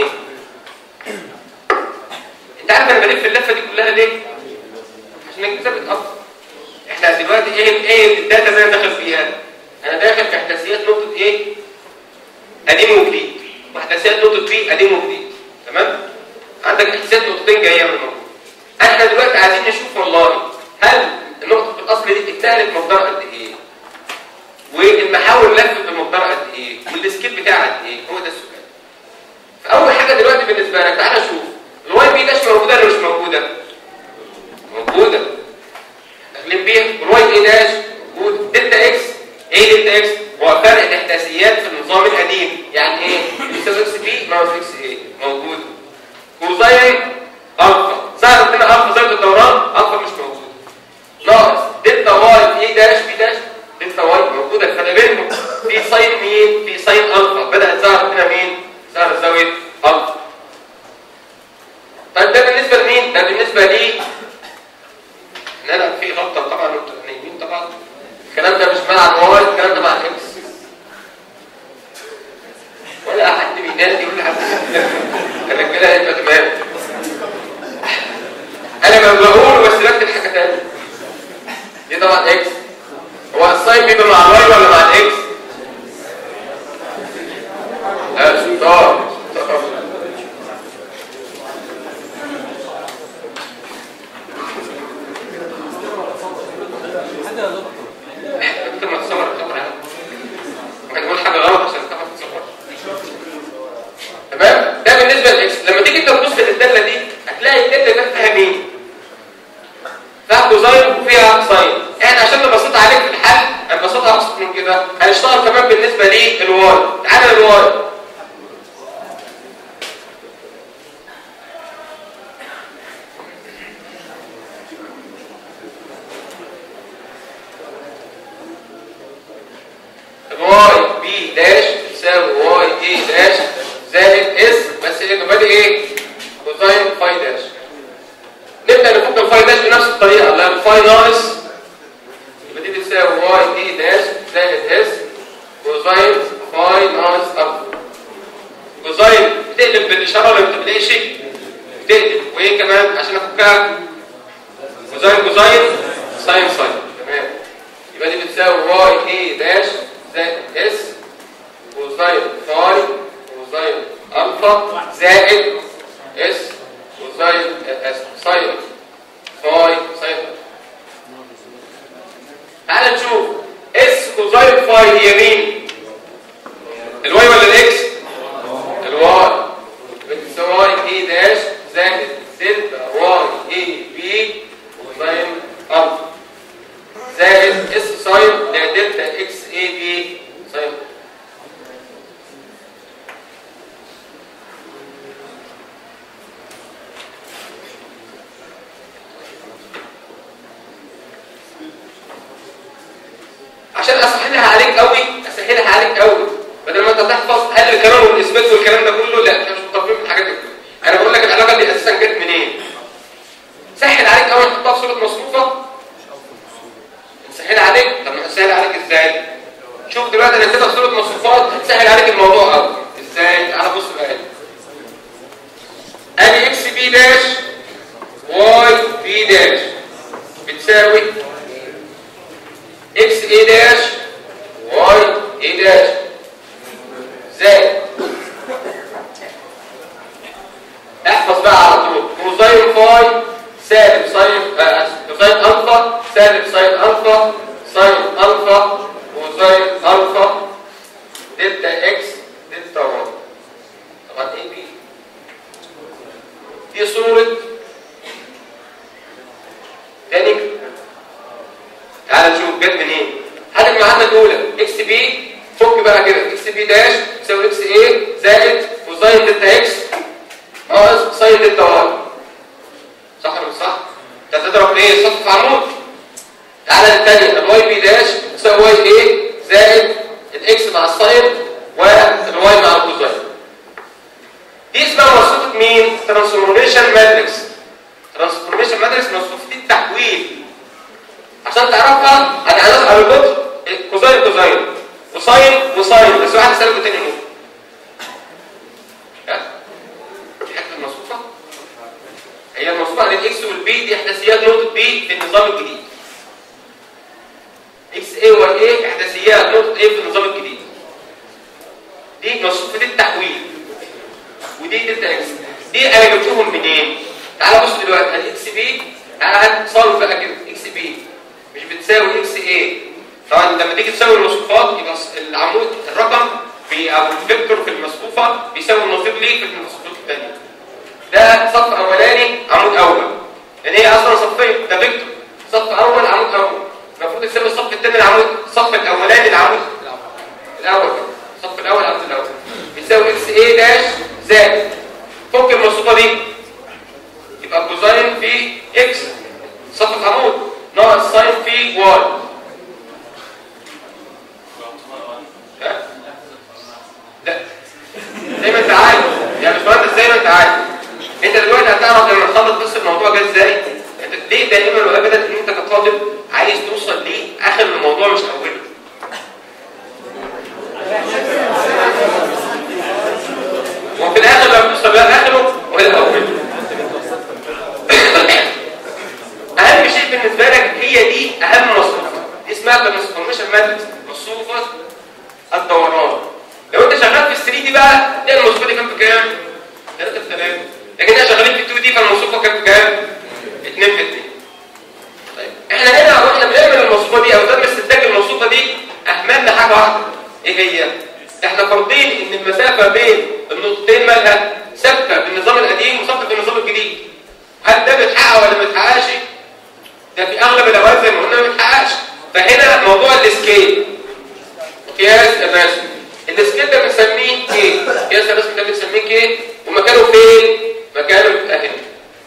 انت عارف انا بلف اللفه دي كلها ليه عشان الجزء بيتاثر احنا دلوقتي ايه ايه الداتا اللي انا داخل فيها انا داخل في احداثيات نقطه ايه قديم وجديد واحداثيات نقطه بي قديم وجديد تمام عندك احداثيات نقطتين جايه من الموضوع احنا دلوقتي عايزين نشوف والله هل النقطه في الاصل دي اتنقلت مقدار قد ايه والمحاور لفت بمقدار قد ايه والسكيل بتاعها قد ايه هو ده السؤال فاول حاجه دلوقتي بالنسبه لك تعالى شوف الواي بي داش موجوده ولا مش موجوده موجوده داخلين بيها والواي اي داش موجود دلتا اكس ايه دلتا اكس هو فرق الاحداثيات في النظام القديم يعني ايه بيساوي اكس بي ناقص اكس ايه موجود كوزاين الفا ظهرت هنا الفا زاويه الدوران الفا مش موجود ناقص دلتا واي اي داش بي داش دلتا واي موجوده الفرق بينهم في ساين مين في ساين الفا بدات ظهرت هنا مين ظهرت زاويه الفا طيب ده بالنسبه لمين ده بالنسبه لي ان انا في غلطه طبعا انتوا نايمين طبعا الكلام ده مش مع الواي الكلام ده مع الاكس ولا حد بينادي ولا حد انا كده انت تمام انا ما بقول بس بكتب حاجه ثانيه دي طبعا اكس هو الساين بيبقى مع الواي ولا مع الاكس اه شطار ممكن ما تصور الخبر يعني ممكن تقول حاجه غلط عشان تعرف تصور تمام ده بالنسبه للاكس لما تيجي انت تبص للداله دي هتلاقي الداله ده فيها مين فيها كوزاين وفيها ساين احنا عشان بصيت عليك الواي تعالى الواي الواي بي داش تساوي واي اي داش زائد اس بس ايه بادئ ايه كوزاين فاي داش نبدا نفك الفاي داش بنفس الطريقه لا الفاي ناقص يبقى دي بتساوي واي دي داش زائد اس كوزاين فاي ناقص اب كوزاين بتقلب بالاشاره ولا ما بتقلقش بتقلب وايه كمان عشان افكها كوزاين كوزاين ساين ساين تمام يبقى دي بتساوي واي اي داش زائد اس كوزاين فاي كوزاين الفا زائد اس كوزاين اس ساين فاي ساين تعال نشوف اس كوزاين فاي هي مين الواي ولا الاكس الواي بتساوي واي اي داش زائد دلتا واي اي بي كوزاين الفا زائد اس ساين دلتا اكس اي بي ساين عشان اسهلها عليك قوي اسهلها عليك قوي بدل ما انت تحفظ هل الكلام والاثبات والكلام ده كله لا احنا مش متفقين في الحاجات دي كلها انا بقول لك العلاقه دي اساسا جت منين سهل عليك قوي تحطها في صوره مصروفه سهل عليك طب ما هسهل عليك ازاي شوف دلوقتي انا اديتك صوره مصروفات هتسهل عليك الموضوع قوي ازاي تعالى بص بقى ادي اكس بي داش واي بي داش بتساوي اكس اي داش واي اي داش زائد احفظ بقى على طول كوزاين فاي سالب ساين كوزاين الفا سالب ساين الفا ساين الفا كوزاين الفا دلتا اكس دلتا واي طبعا ايه بي دي صورة تاني تعال نشوف جت منين هات المعادله الاولى اكس بي فك بقى كده اكس بي داش تساوي اكس ايه زائد كوزاين دلتا اكس ناقص ساين دلتا واي صح ولا مش صح انت هتضرب ايه صف في عمود تعالى للثانيه الواي بي داش تساوي واي ايه زائد الاكس مع الساين والواي مع الكوزاين دي اسمها موصوفه مين ترانسفورميشن ماتريكس ترانسفورميشن ماتريكس موصوفه التحويل عشان تعرفها انا هنسال على البطء كوزاين كوزاين وساين وساين بس واحد سالب والتاني موت دي حته الموصوفه هي الموصوفه عن الاكس والبي دي احداثيات نقطه بي في النظام الجديد اكس اي والاي احداثيات نقطه ايه في النظام الجديد دي موصوفه التحويل ودي دلتا اكس دي انا جبتهم منين تعال بص دلوقتي الاكس بي تعال صاروا بقى كده اكس بي مش بتساوي اكس ايه طبعا لما تيجي تساوي المصفوفات يبقى العمود الرقم في او الفيكتور في المصفوفه بيساوي النصيب ليه في المصفوفات الثانيه ده صف اولاني عمود اول لان هي اصلا صفين ده فيكتور صف اول عمود اول المفروض يساوي الصف الثاني العمود الصف الاولاني العمود الاول الصف الاول العمود الاول بيساوي اكس ايه داش زائد فك المصفوفه دي يبقى كوزاين في اكس صف العمود ناقص ساين في واي لا زي ما انت عايز يا باشمهندس زي ما انت عايز انت دلوقتي هتعرف لما تخلص بس الموضوع جه ازاي انت ليه دائما وابدا ان انت كطالب عايز توصل ليه اخر الموضوع مش اوله وفي الاخر لما توصل لاخره ولا اوله اهم شيء بالنسبه لك هي دي اهم مصفوفه دي اسمها ترانسفورميشن ماتريكس مصفوفه الدوران لو انت شغال في 3 دي بقى تلاقي المصفوفه دي كام بكام 3 في 3 لكن احنا شغالين في 2 دي فالمصفوفه كام بكام 2 في 2 طيب احنا هنا واحنا بنعمل المصفوفه دي او تم استنتاج المصفوفه دي اهملنا حاجه واحده ايه هي احنا فرضين ان المسافه بين النقطتين مالها ثابته بالنظام القديم وثابته بالنظام الجديد هل ده بيتحقق ولا ما بيتحققش ده في اغلب الاوقات زي ما قلنا ما بيتحققش فهنا موضوع السكيل قياس الرسم السكيل ده بنسميه كي قياس الرسم ده بنسميه كي ومكانه فين مكانه بيبقى هنا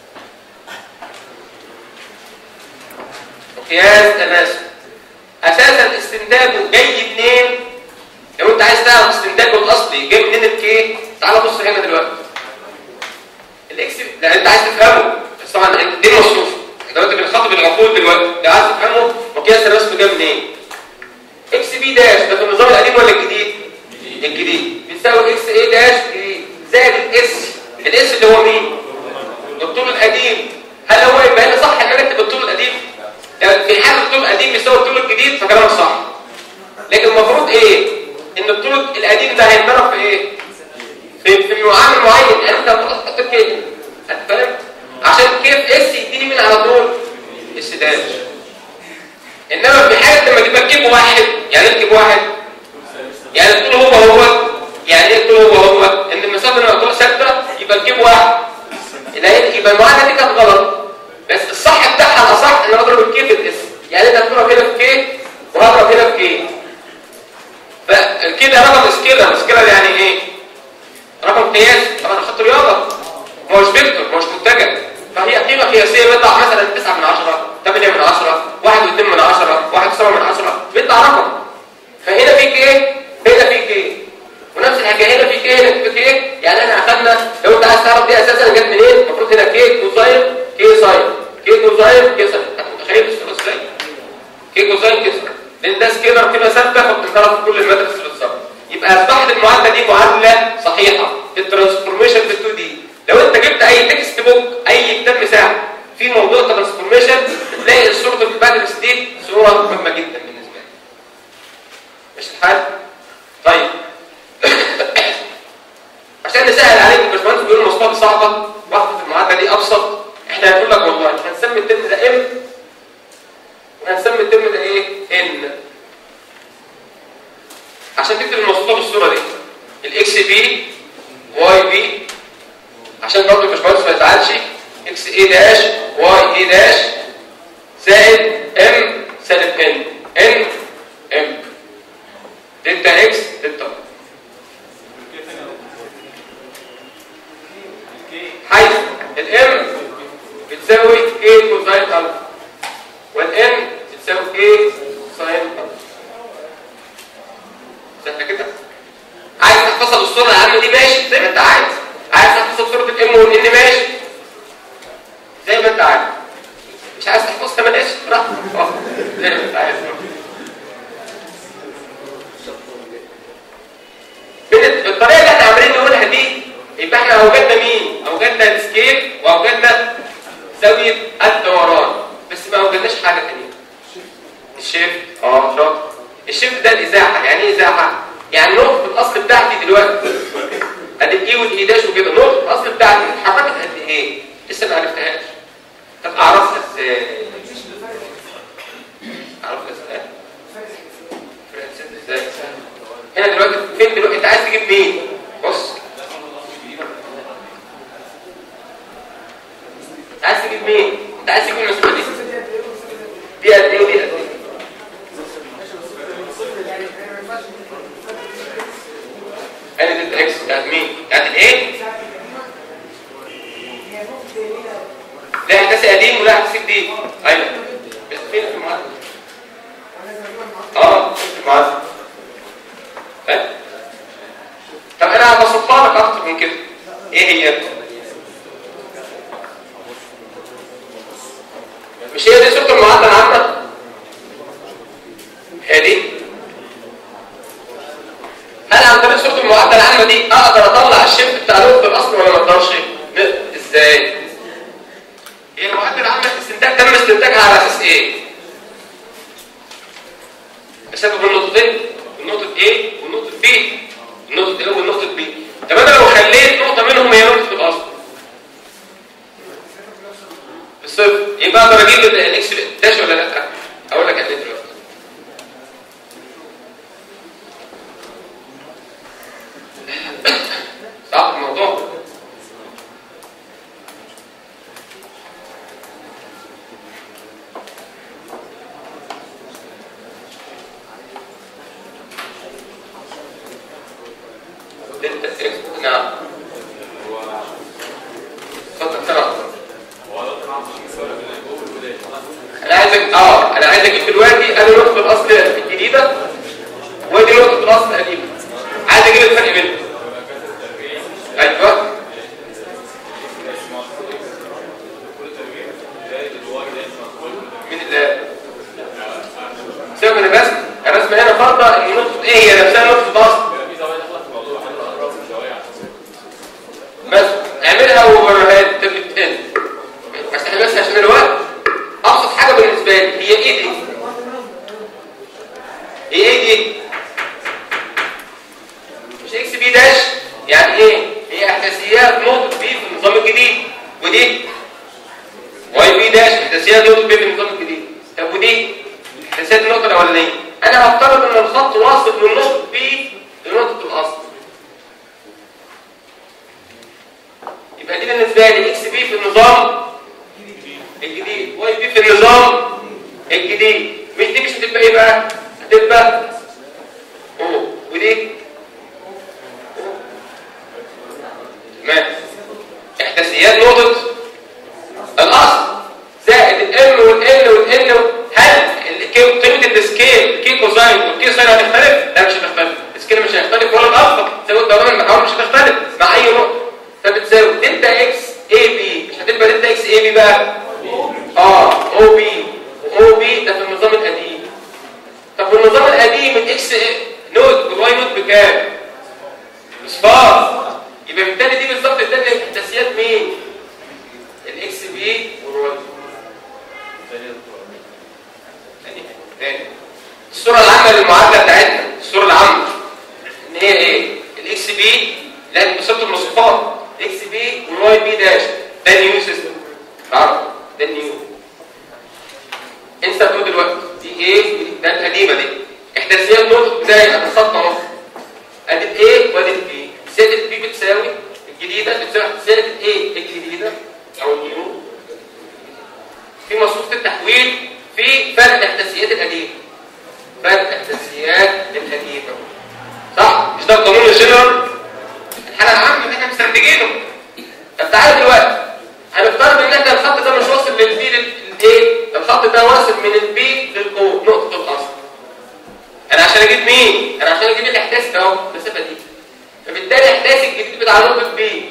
قياس تناسب اساسا استنتاجه جاي منين لو انت عايز تعرف استنتاجه الاصلي جاي منين الكي تعال بص هنا دلوقتي الاكس لا انت عايز تفهمه بس طبعا دي مصروفه دلوقتي بنخاطب العقول دلوقتي لو عايز تفهمه وقياس الرسم جاي منين اكس بي داش ده في النظام القديم ولا الجديد الجديد بيساوي اكس اي داش زائد الاس الاس اللي هو مين الطول القديم هل هو يبقى هنا صح ان انا اكتب الطول القديم في حال الطول القديم بيساوي الطول الجديد فكلامك صح لكن المفروض ايه ان الطول القديم ده هيتضرب في ايه في في معامل معين يعني انت هتروح تحط كده هتفهم عشان كيف اس يديني من على طول اس داش انما في حاله لما تبقى كيب واحد يعني ايه كيب واحد يعني الطول هو هو يعني ايه الطول هو هو ان المسافه اللي مقطوعه ثابته يبقى الكيب واحد يبقى المعادله دي كانت غلط بس الصح بتاعها الاصح ان انا اضرب الكي في الاس يعني انت هتضرب هنا في كي وهضرب هنا في كي فالكي ده رقم سكيلر سكيلر يعني ايه رقم قياسي طبعا انا خدت رياضه ما هوش فيكتور ما هوش متجه فهي قيمه قياسيه بيطلع مثلا 9 من 10 8 من 10 1 و2 من 10 1 7 من 10 بيطلع رقم فهنا في كي هنا في كي ونفس الحاجه هنا في كي هنا في كي يعني احنا اخذنا لو انت عايز تعرف دي اساسا جت منين المفروض هنا كي كوساين كي ساين كي كوساين كي ساين انت متخيل الصوره ازاي كي كوساين كي ساين لان ده سكيلر كده ثابته فبتعرف في كل المدرسه بالظبط يبقى اصبحت المعادله دي معادله صحيحه في الترانسفورميشن في 2 دي لو انت جبت اي تكست بوك اي كتاب مساحه في موضوع ترانسفورميشن تلاقي الصوره اللي بعد الستيت صوره مهمه جدا بالنسبه لي مش الحال طيب عشان نسهل عليك الباشمهندس بيقول المواصفات صعبه واحده المعادله دي ابسط احنا هنقول لك والله هنسمي الترم ده ام وهنسمي الترم ده ايه ان عشان تكتب المواصفات بالصوره دي الاكس بي واي بي عشان برضه الباشمهندس ما يزعلش اكس اي داش واي اي داش زائد ام سالب ان ان ام دلتا اكس دلتا حيث الام بتساوي كي كوزاين الفا والان بتساوي كي ساين الفا سهله كده عايز تحفظها بالصوره العامه دي ماشي زي ما انت عايز عايز تحفظها بصوره الام والان ماشي زي ما انت عايز مش عايز تحفظها ماشي براحتك اه زي ما انت عايز بالطريقه اللي احنا عاملين نقولها دي يبقى احنا اوجدنا مين اوجدنا السكيل واوجدنا زاويه الدوران بس ما اوجدناش حاجه ثانيه الشيفت اه شاطر الشيفت ده الازاحه يعني ايه ازاحه يعني نقطه الاصل بتاعتي دلوقتي ادي الاي والاي داش وكده نقطه الاصل بتاعتي اتحركت قد ايه لسه ما عرفتهاش طب اعرفها ازاي اعرفها ازاي ازاي هنا دلوقتي فين دلوقتي انت عايز تجيب مين بص عايز تجيب مين انت عايز تجيب المسافه دي دي قد ايه ودي قد ايه ادي دلتا اكس بتاعت مين بتاعت الايه لا احداث قديم ولا احداث جديد ايوه بس فين في المعادله اه في المعادله فاهم طب انا هبسطها لك اكتر من كده ايه هي مش هي دي صوره المعادله العامه هي دي هل عن طريق صوره المعادله العامه دي اقدر اطلع الشيفت بتاع الوقت الاصلي ولا ما اقدرش ازاي هي المعادله العامه الاستنتاج تم استنتاجها على اساس ايه بسبب النقطتين النقطه A والنقطه B النقطه A والنقطه B طب انا لو خليت نقطه منهم هي نقطه الاصل بالصفر يبقى اقدر اجيب الاكس داش ولا لا اقول لك يعني دلوقتي صعب الموضوع النهارده ان نقطه ايه هي نفسها نقطه اصل بس اعملها ووريها تبت ان بس احنا بس عشان الوقت ابسط حاجه بالنسبه لي هي ايه دي هي ايه دي مش اكس بي داش يعني ايه هي احداثيات نقطه بي في النظام الجديد ودي واي بي داش احداثيات نقطه بي في النظام الجديد طب ودي احداثيات النقطه الاولانيه انا هفترض ان الخط واصل من نقطه بي لنقطه الاصل يبقى دي بالنسبه لي اكس بي في النظام الجديد واي بي في النظام الجديد مش دي مش هتبقى ايه بقى هتبقى او ودي تمام احداثيات نقطه الاصل زائد الام والال والال هل الكي- قيمه السكيل الكي كوزاين والكي ساين هتختلف لا مش هتختلف السكيل مش هيختلف ولا الافضل تساوي الدوران المحور مش هتختلف مع اي نقطه فبتساوي دلتا اكس اي بي مش هتبقى دلتا اكس اي بي بقى اه او بي او بي ده في النظام القديم طب في النظام القديم الاكس نوت والواي نوت بكام اصفار يبقى بالتالي دي بالظبط ادتني احداثيات مين الاكس بي والواي تاني تاني الصوره العامه للمعادله بتاعتنا الصوره العامه ان هي ايه الاكس بي لان بصفه المواصفات اكس بي والواي بي داش ده نيو سيستم عارف ده النيو انسى تقول دلوقتي دي ايه ودي- ده القديمه دي احداثيات نقطه بدايه هتخطى اهو ادي ايه وادي بي زائد بي بتساوي الجديده بتساوي زائد ايه الجديده او النيو في مصروف التحويل في فرق الاحداثيات القديمه فرق الاحداثيات القديمه صح مش ده القانون الجنرال الحاله العامه اللي احنا مستنتجينه طب تعالى دلوقتي هنفترض ان احنا الخط ده مش واصل للبي للايه الخط ده واصل من البي للقوه نقطه الاصل انا عشان اجيب مين انا عشان اجيب الاحداث ده اهو المسافه دي فبالتالي احداث الجديد بتاع نقطه بي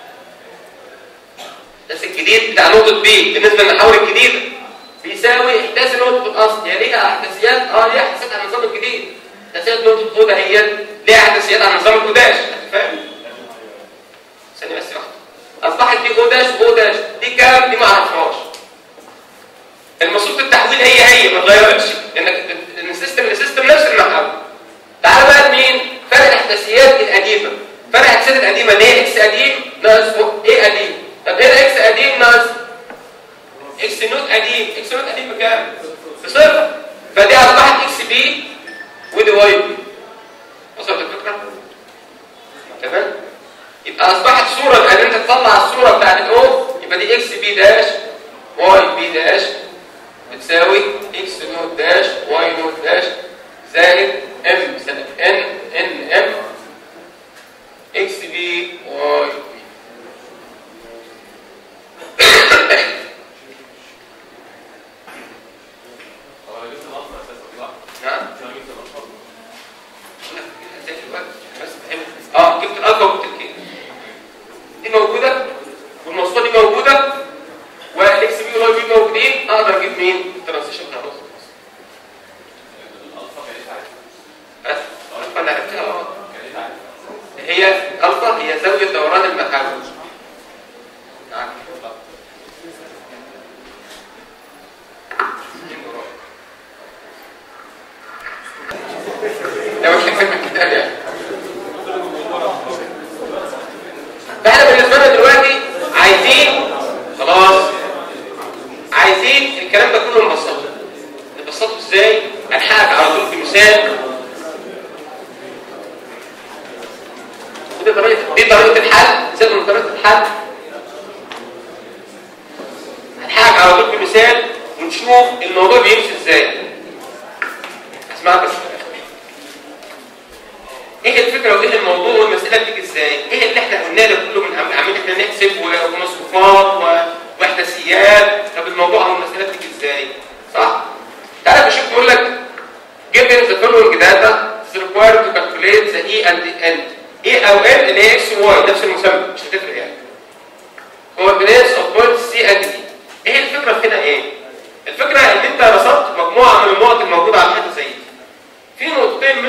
الاحداث الجديد بتاع نقطه بي بالنسبه للمحاور الجديده بيساوي احداث نقطه الاصل هي ليها احداثيات اه ليها احداثيات على النظام الجديد احداثيات نقطه او دهيت ليها احداثيات على النظام القداش فاهم ثانيه بس واحده اصبحت دي او داش واو داش دي كام دي ما اعرفهاش المصروف التحويل هي هي ما اتغيرتش لانك ان السيستم السيستم نفس المحول تعال بقى لمين فرق الاحداثيات القديمه فرق الاحداثيات القديمه اللي هي اكس قديم ناقص ايه قديم طب هنا اكس قديم ناقص اكس نوت قديم اكس نوت قديم بكام بصفر فدي اصبحت اكس بي ودي واي بي وصلت الفكره تمام يبقى اصبحت صوره ان انت تطلع الصوره بتاعت الاو يبقى دي اكس بي داش واي بي داش بتساوي اكس نوت داش واي نوت داش زائد ام سالب ان ان ام اكس بي واي بي نعم بس فهمت. اه جبت الالفا وجبت الكي دي موجوده والمواصفات دي موجوده والاكس بي واي بي موجودين اقدر اجيب مين الترانزيشن بتاع النص بس الفا انا عرفتها اه هي الفا هي زاويه دوران المحاور نعم لو مش هكتب الكتاب يعني فاحنا بالنسبه لنا دلوقتي عايزين خلاص عايزين الكلام ده كله نبسطه نبسطه ازاي هنحقق على طول في مثال ودي طريقه دي طريقه الحل مثال من طريقه الحل هنحقق على طول في مثال ونشوف الموضوع بيمشي ازاي اسمع بس ايه الفكره وايه الموضوع والمساله بتيجي ازاي ايه اللي احنا قلناه ده كله من عم- عمالين احنا نحسب و- ومصروفات و- واحداثيات طب الموضوع او المساله بتيجي ازاي صح تعالى بشوف بيقول لك given the following data is required to calculate the e and the n e او n اللي هي x و y نفس المسمى مش هتفرق يعني coordinates of points c and d ايه الفكره في هنا ايه الفكره ان انت رصدت مجموعه من النقط الموجوده على الحته زي دي في نقطتين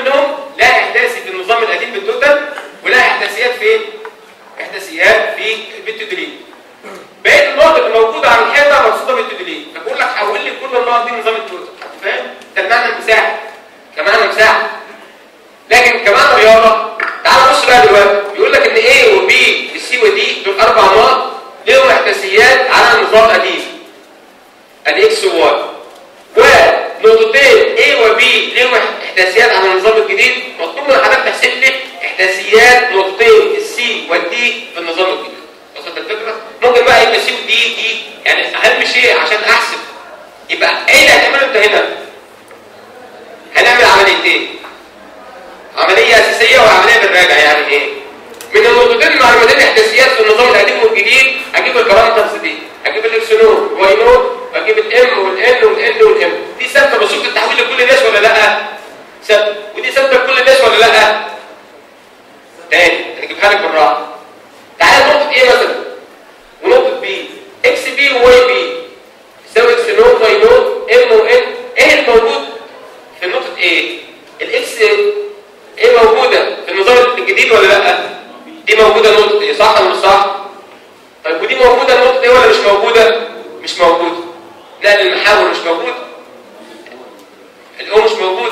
بمعنى المساحه كمعنى مساحه لكن كمان رياضه تعال بص بقى دلوقتي بيقول لك ان A و B السي و دي دول اربع نقط ليهم احداثيات على النظام القديم ادي اكس وواي ونقطتين A و B ليهم احداثيات على النظام الجديد مطلوب من حضرتك تحسب لي احداثيات نقطتين السي والدي في النظام الجديد وصلت الفكره ممكن بقى يبقى سي ودي دي يعني اهم شيء عشان احسب يبقى ايه اللي هتعمله انت هنا هنعمل عمليتين عملية أساسية وعملية بالراجع يعني إيه؟ من النقطتين المعلوماتين الإحداثيات في النظام القديم والجديد هجيب البارامترز دي هجيب الإكس نود واي نود وهجيب الإم والإن والإن والإم دي ثابتة بسيطة التحويل لكل الناس ولا لأ؟ ثابتة ودي ثابتة لكل الناس ولا لأ؟ تاني هنجيبها لك بالراحة تعالى نقطة إيه مثلا؟ ونقطة بي إكس بي وواي بي يساوي إكس نود واي نود إم وإن إيه الموجود في نقطة إيه؟ الإكس ايه موجودة في النظام الجديد ولا لا دي موجودة نقطة ايه صح ولا مش صح طيب ودي موجودة نقطة ايه ولا مش موجودة مش موجودة لا المحاور مش موجود الاو مش موجود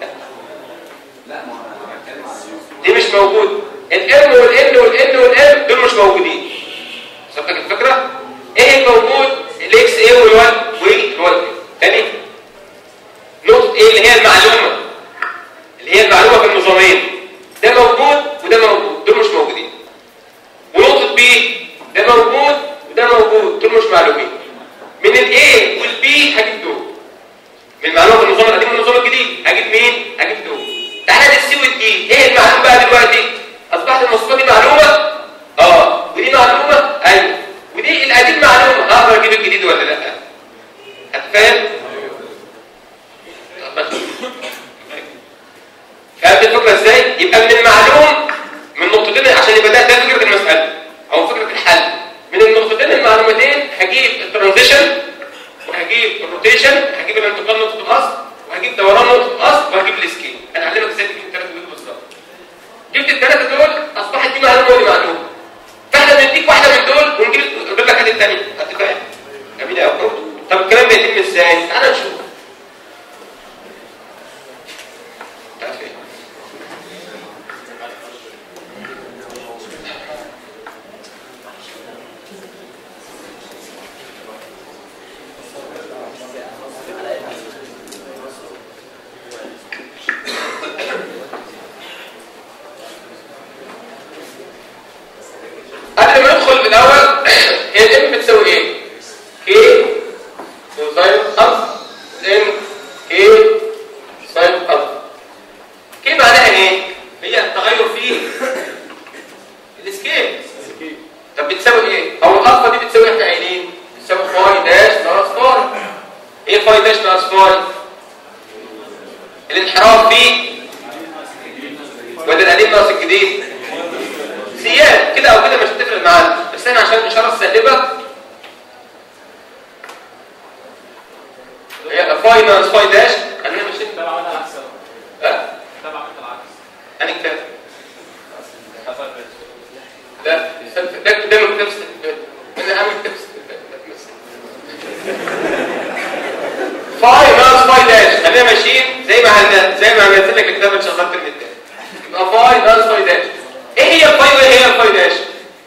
دي مش موجود الام والان والان والام دول مش موجودين صدقك الفكرة ايه الموجود الاكس ايه والواي والواي تاني نقطة ايه اللي هي المعلومة اللي هي المعلومة في النظامين ده موجود وده موجود دول مش موجودين ونقطة بي ده موجود وده موجود دول مش معلومين من الاي والبي هجيب دول من المعلومة في النظام القديم والنظام الجديد هجيب مين؟ هجيب دول تعالى للسي والدي ايه المعلومة بقى دلوقتي؟ اصبحت المواصفات دي معلومة؟ اه ودي معلومة؟ ايوه ودي القديم معلومة اقدر اجيب الجديد ولا لا؟ هتفهم؟ فهمت الفكرة ازاي؟ يبقى من المعلوم من نقطتين عشان يبقى ده ده فكرة المسألة او فكرة الحل من النقطتين المعلومتين هجيب الترانزيشن وهجيب الروتيشن هجيب الانتقال نقطة الاصل وهجيب دوران نقطة الاصل وهجيب الاسكيل انا هعلمك ازاي تجيب الثلاثة دول بالظبط جبت الثلاثة دول اصبحت دي معلومة ودي معلومة فاحنا بنديك واحدة من دول ونجيب نجيب لك حاجة الثانية هتفهم؟ جميل قوي طب الكلام ده يتم ازاي؟ تعالى نشوف قبل ما ندخل في الاول هي الام بتساوي ايه كي كوزاين الف الام كي ساين الف كي معناها ايه هي التغير في السكيل طب بتساوي ايه او الالفا دي بتساوي احنا قايلين بتساوي فاي داش ناقص فاي ايه فاي داش ناقص فاي الانحراف في وده القديم ناقص الجديد سياد كده او كده مش هتفرق معانا بس احنا عشان الاشاره السالبه هي فاي ناقص فاي داش خلينا ماشيين ده عملها عكس ها ده عملها العكس انا كتاب حصل لا ده ده من كتاب استثبات انا عامل كتاب استثبات فاي ناقص فاي داش خلينا ماشيين زي ما عملنا زي ما عملت لك الكتاب اللي شغلت من التاني يبقى فاي ناقص فاي داش ايه هي الفاي وايه هي الفاي داش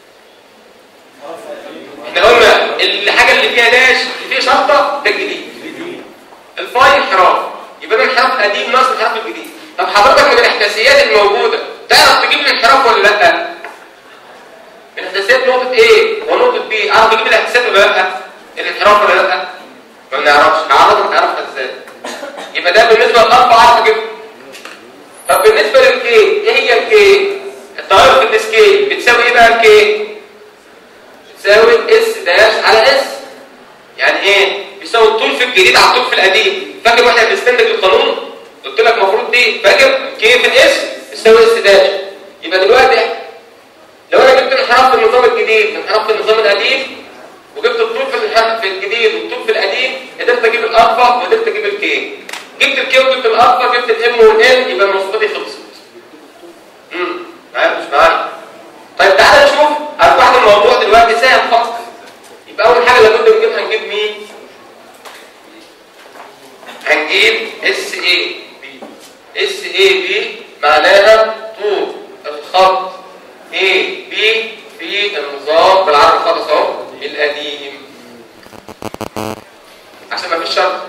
احنا قلنا الحاجه اللي فيها داش اللي فيها شرطه ده الجديد الفاي انحراف يبقى ده الانحراف القديم ناقص الانحراف الجديد طب حضرتك من الاحداثيات الموجوده تعرف تجيب الانحراف ولا لا الاحداثيات نقطه ايه ونقطه بي اعرف اجيب الاحداثيات ولا لا الانحراف ولا لا ما بنعرفش هعرفك تعرفها ازاي يبقى ده بالنسبه للاربعه اعرف اجيبها طب بالنسبه للكي ايه هي الكي التغير في السكيل بتساوي ايه بقى الكي بتساوي اس داش على اس يعني ايه بيساوي الطول في الجديد على الطول في القديم فاكر واحنا بنستنتج القانون قلت لك المفروض دي فاكر كي في الاس بتساوي اس داش يبقى دلوقتي لو انا جبت الانحراف في النظام الجديد الانحراف في النظام القديم وجبت الطول في الانحراف في الجديد والطول في القديم قدرت اجيب الالفا وقدرت اجيب الكي جبت الكي وجبت الالفا جبت الام والان يبقى المواصفات دي خلصت امم معايا مش معايا طيب تعالى نشوف ارباح الموضوع دلوقتي سهل خالص يبقى اول حاجه لابد نجيب هنجيب مين هنجيب اس معناها طول الخط A B في النظام بالعرض الخالص اهو القديم عشان ما فيش شرط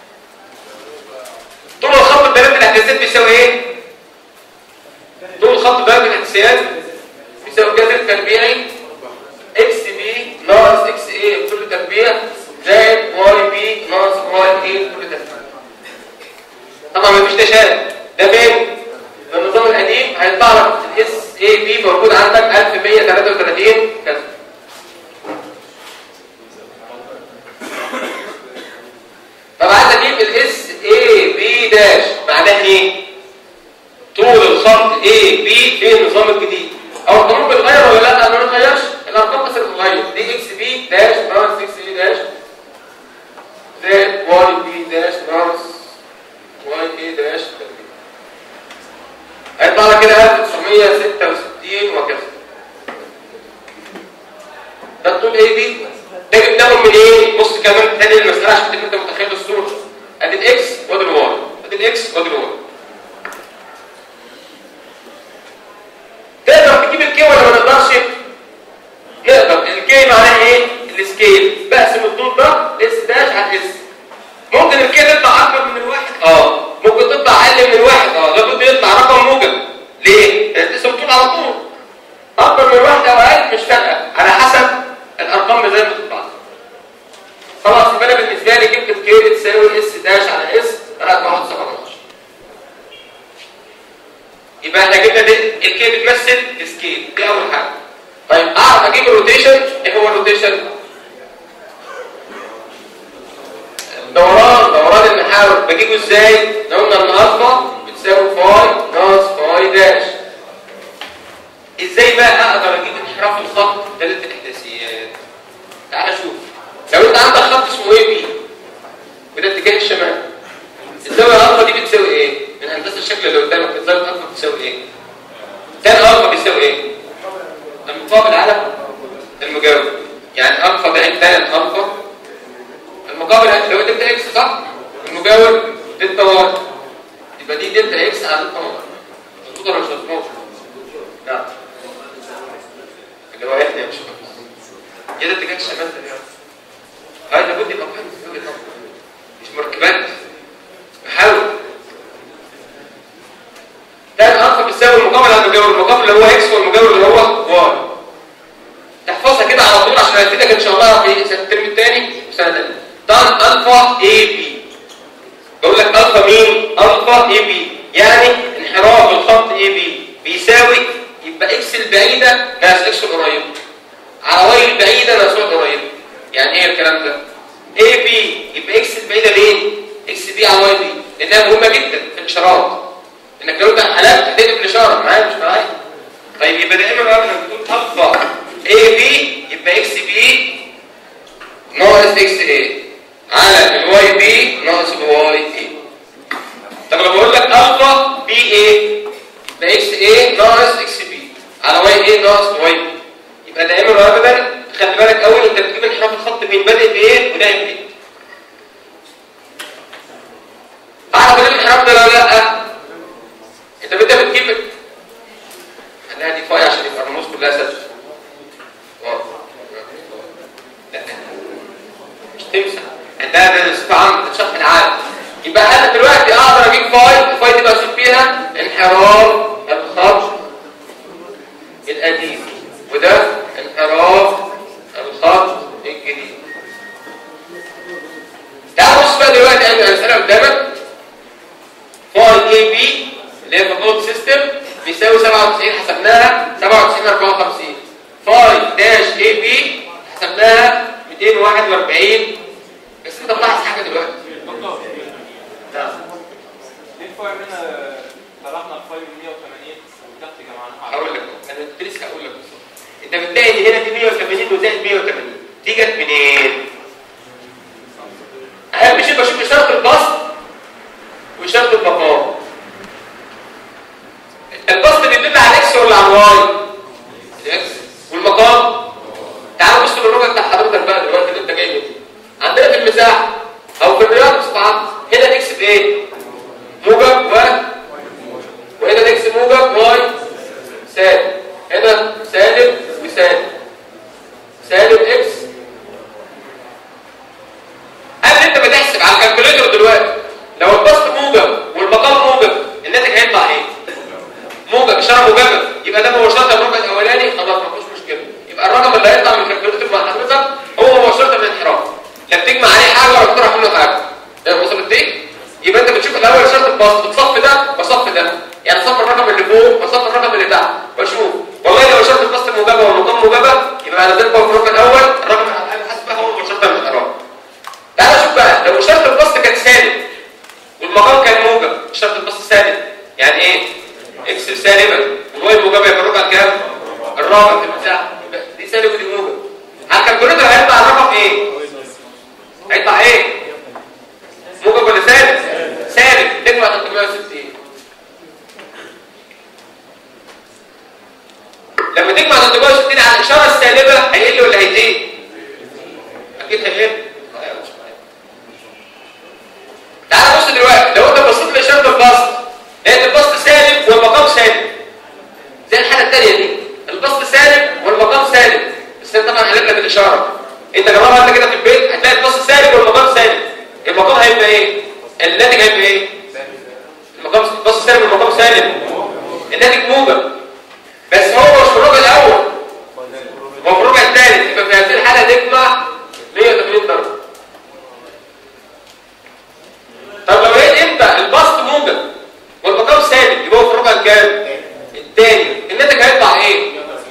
طول الخط البيانات الاحداثيات بيساوي ايه؟ طول الخط البيانات الاحداثيات بيساوي جذر تربيعي اكس بي ناقص اكس ايه كل تربيع زائد واي بي ناقص واي ايه كل تربيع طبعا ما فيش تشابه ده فين؟ في النظام القديم هيطلع لك الاس اي بي موجود عندك 1133 كذا طب عايز اجيب الاس اي بي داش معناه ايه؟ طول الخط اي بي في النظام الجديد او القانون بيتغير ولا لا؟ ما بيتغيرش الارقام بس بتتغير دي اكس بي داش ناقص اكس بي داش زائد واي بي داش ناقص واي اي داش هيطلع لك كده 1966 وكذا ده الطول ايه بي ده جبناهم من ايه بص كمان تاني المساله عشان تبقى انت متخيل الصوره ادي الاكس وادي الواي ادي الاكس وادي الواي تقدر تجيب الكي ولا ما تقدرش نقدر الكي معناه ايه السكيل بقسم الطول ده اس داش على اس ممكن الكي تطلع اكبر من الواحد اه ممكن تطلع اقل من الواحد اه لابد يطلع رقم موجب ليه لان تقسم الطول على طول اكبر من الواحد او اقل مش فارقه على حسب الارقام زي ما تطلع خلاص يبقى انا بالنسبه لي جبت الكي تساوي اس داش على اس طلعت 1.17 يبقى احنا جبنا دي الكي بتمثل السكيل دي اول حاجه طيب اعرف اجيب الروتيشن ايه هو الروتيشن الدوران دوران المحاور بجيبه ازاي لو قلنا ان الفا بتساوي فاي ناقص فاي داش ازاي بقى اقدر اجيب انحراف الخط داله الاحداثيات تعال شوف لو انت عندك خط اسمه اي بي وده اتجاه الشمال الزاويه الالفا دي بتساوي ايه من هندسه الشكل اللي قدامك الزاويه الالفا بتساوي ايه تان الفا بيساوي ايه المقابل على المجاور يعني الفا بعيد تان الفا المقابل لو دلتا اكس صح المجاور دلتا واي يبقى دي دلتا اكس على دلتا واي مظبوط ولا مش مظبوط نعم اللي هو احنا مش مظبوط يا ده اتجاه الشمال ده هاي لابد يبقى فاهم مش مركبات بحاول ده الالفا بيساوي المقابل على المجاور المقابل اللي هو اكس والمجاور اللي هو واي تحفظها كده على طول عشان هتفيدك ان شاء الله في الترم الثاني وسنه ثانيه ده الفا اي بي بقول لك الفا مين الفا اي بي يعني انحراف الخط اي بي بيساوي يبقى اكس البعيده ناقص اكس القريب على واي البعيده ناقص واي القريب يعني ايه الكلام ده اي بي يبقى اكس البعيده ليه اكس بي على واي بي لانها مهمه جدا في الاشارات انك لو انت قلبت هتقلب الاشاره معايا مش معايا طيب يبقى دائما بقى لما بتقول الفا اي بي يبقى اكس بي ناقص اكس اي على الواي بي ناقص الواي اي طب لو بقول لك الفا بي اي يبقى اكس اي ناقص اكس بي على واي اي ناقص واي بي يبقى دائما وابدا خلي بالك اول انت بتجيب انحراف الخط بين بادئ بايه ونهايه بايه تعرف ايه الانحراف ده ولا لا انت بدأ بتجيب خليها دي فاي عشان يبقى الرموز كلها سد لا مش تمسح ده ده استعام بتشرح العالم يبقى انا دلوقتي اقدر اجيب فاي الفاي دي بشوف فيها انحراف الخط القديم وده انحراف الخط الجديد تعال بص بقى دلوقتي انا مساله قدامك فاي اي بي اللي هي فاكولت سيستم بيساوي 97 حسبناها 97 54 فاي داش اي بي حسبناها 241 بس انت بتلاحظ حاجه دلوقتي نعم ليه الفايل هنا طلعنا الفايل من 180 وتحت جمعناها هقول لك انا كنت لسه هقول لك بالظبط. انت بتلاقي ان هنا في 180 وزائد 180 دي جت منين؟ اهم شيء بشوف اشاره البسط واشاره المقام البسط بيدل على الاكس ولا على الواي؟ الاكس والمقام تعالوا بصوا للربع بتاع حضرتك بقى دلوقتي اللي انت جاي منه عندنا في المساحه او في الرياضه بصفه عامه هنا الاكس بايه؟ موجب و وهنا الاكس فوق بصفر الرقم اللي تحت واشوف والله لو شرط البسط موجبه والمقام موجبه يبقى انا ذلك في الرقم الاول الرقم اللي حاسبها هو مباشره من الارقام تعالى شوف بقى لو شرط البسط كان سالب والمقام كان موجب شرط البسط سالب يعني ايه اكس سالبا والواي موجبه يبقى الرقم كام الرابع في البتاع يبقى دي سالب ودي موجب على الكالكوليتر هيطلع الرقم ايه هيطلع ايه موجب ولا سالب سالب تجمع 360 لما تجمع 360 على الاشاره السالبه هيقل ولا هيزيد اكيد هيقل تعال بص دلوقتي لو انت بصيت لاشاره البسط لقيت البسط سالب والمقام سالب زي الحاله الثانيه دي البسط سالب والمقام سالب بس انت طبعا هجيب لك الاشاره انت جربها انت كده في البيت هتلاقي البسط سالب والمقام سالب المقام هيبقى ايه الناتج هيبقى ايه المقام البسط سالب والمقام سالب الناتج موجب بس هو مش في الربع الاول هو في الربع الثالث يبقى في هذه الحاله تجمع 180 درجه طب لو لقيت امتى البسط موجب والمقام سالب يبقى هو في الربع الكام الثاني الناتج هيطلع ايه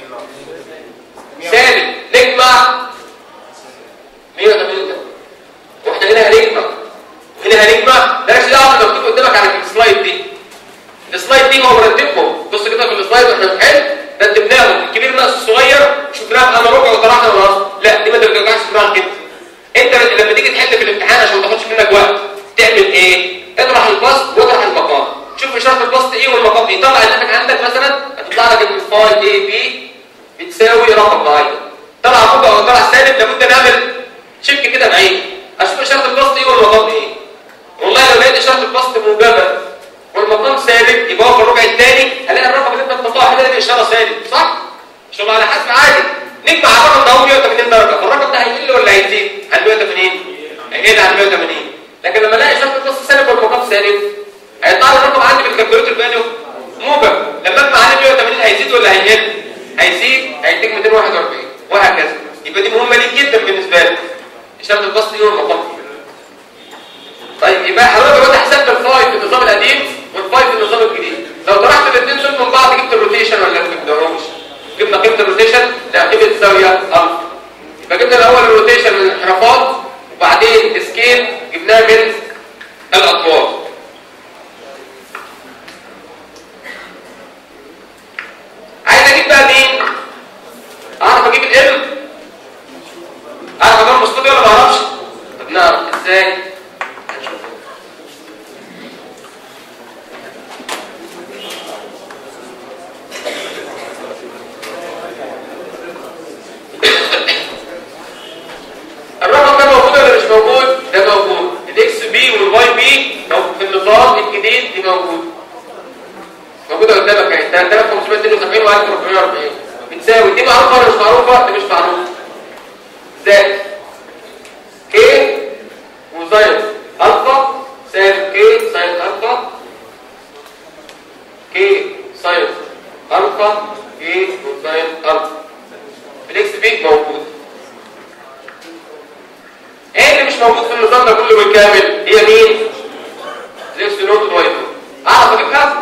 سالب نجمع 180 درجه واحنا هنا هنجمع هنا هنجمع مالكش دعوه بالمكتوب قدامك على السلايد دي السلايد دي هو مرتبهم بص كده في السلايد واحنا بنحل رتبناهم الكبير ناقص الصغير شفناها انا ربع وطرحنا ونص لا دي ما ترجعش دماغك كده انت لما تيجي تحل في الامتحان عشان ما تاخدش منك وقت تعمل ايه اطرح البسط واطرح المقام شوف اشاره البسط ايه والمقام ايه طلع الناتج عندك مثلا هتطلع لك ان فاي اي بي بتساوي رقم معين طلع فوق او طلع سالب لابد نعمل تشيك كده بعيد اشوف اشاره البسط ايه والمقام ايه والله لو لقيت اشاره البسط موجبه والمقام سالب يبقى هو في الربع الثاني هلاقي الرقم اللي انت بتطلعه هنا دي اشاره سالب صح شغل على حسب عادي نجمع الرقم ده هو 180 درجه فالرقم ده هيقل ولا هيزيد عن 180 هيقل عن 180 لكن لما الاقي اشاره البسط سالب والمقام سالب هيطلع لي الرقم عندي بالكالكوليتر فاليو موجب لما اجمع عليه 180 هيزيد ولا هيقل هيزيد هيديك 241 وهكذا يبقى دي مهمه ليك جدا بالنسبه لك اشاره البسط ايه والمقام طيب يبقى حضرتك دلوقتي حسبت الفاي في النظام القديم والفاي في النظام الجديد لو طرحت الاثنين دول من بعض جبت الروتيشن ولا ما جبتهمش جبنا قيمه الروتيشن لا قيمه الزاويه الف يبقى جبنا الاول الروتيشن من الانحرافات وبعدين السكيل جبناه من الاطوار عايز اجيب بقى مين اعرف اجيب الام اعرف اجيب المستوى ولا ما اعرفش طب نعرف ازاي الرقم ده موجود ولا مش موجود ده موجود الاكس بي والواي بي في النظام الجديد دي موجود موجوده قدامك اهي 3572 و 1440 بتساوي دي معروفه ولا مش معروفه دي مش معروفه زائد كي وزاين الفا سالب كي ساين الفا كي ساين الفا كي وزاين الفا الاكس بي موجود ايه اللي مش موجود في النظام ده كله بالكامل هي مين الاكس نوت والواي نوت اعرف اجيبها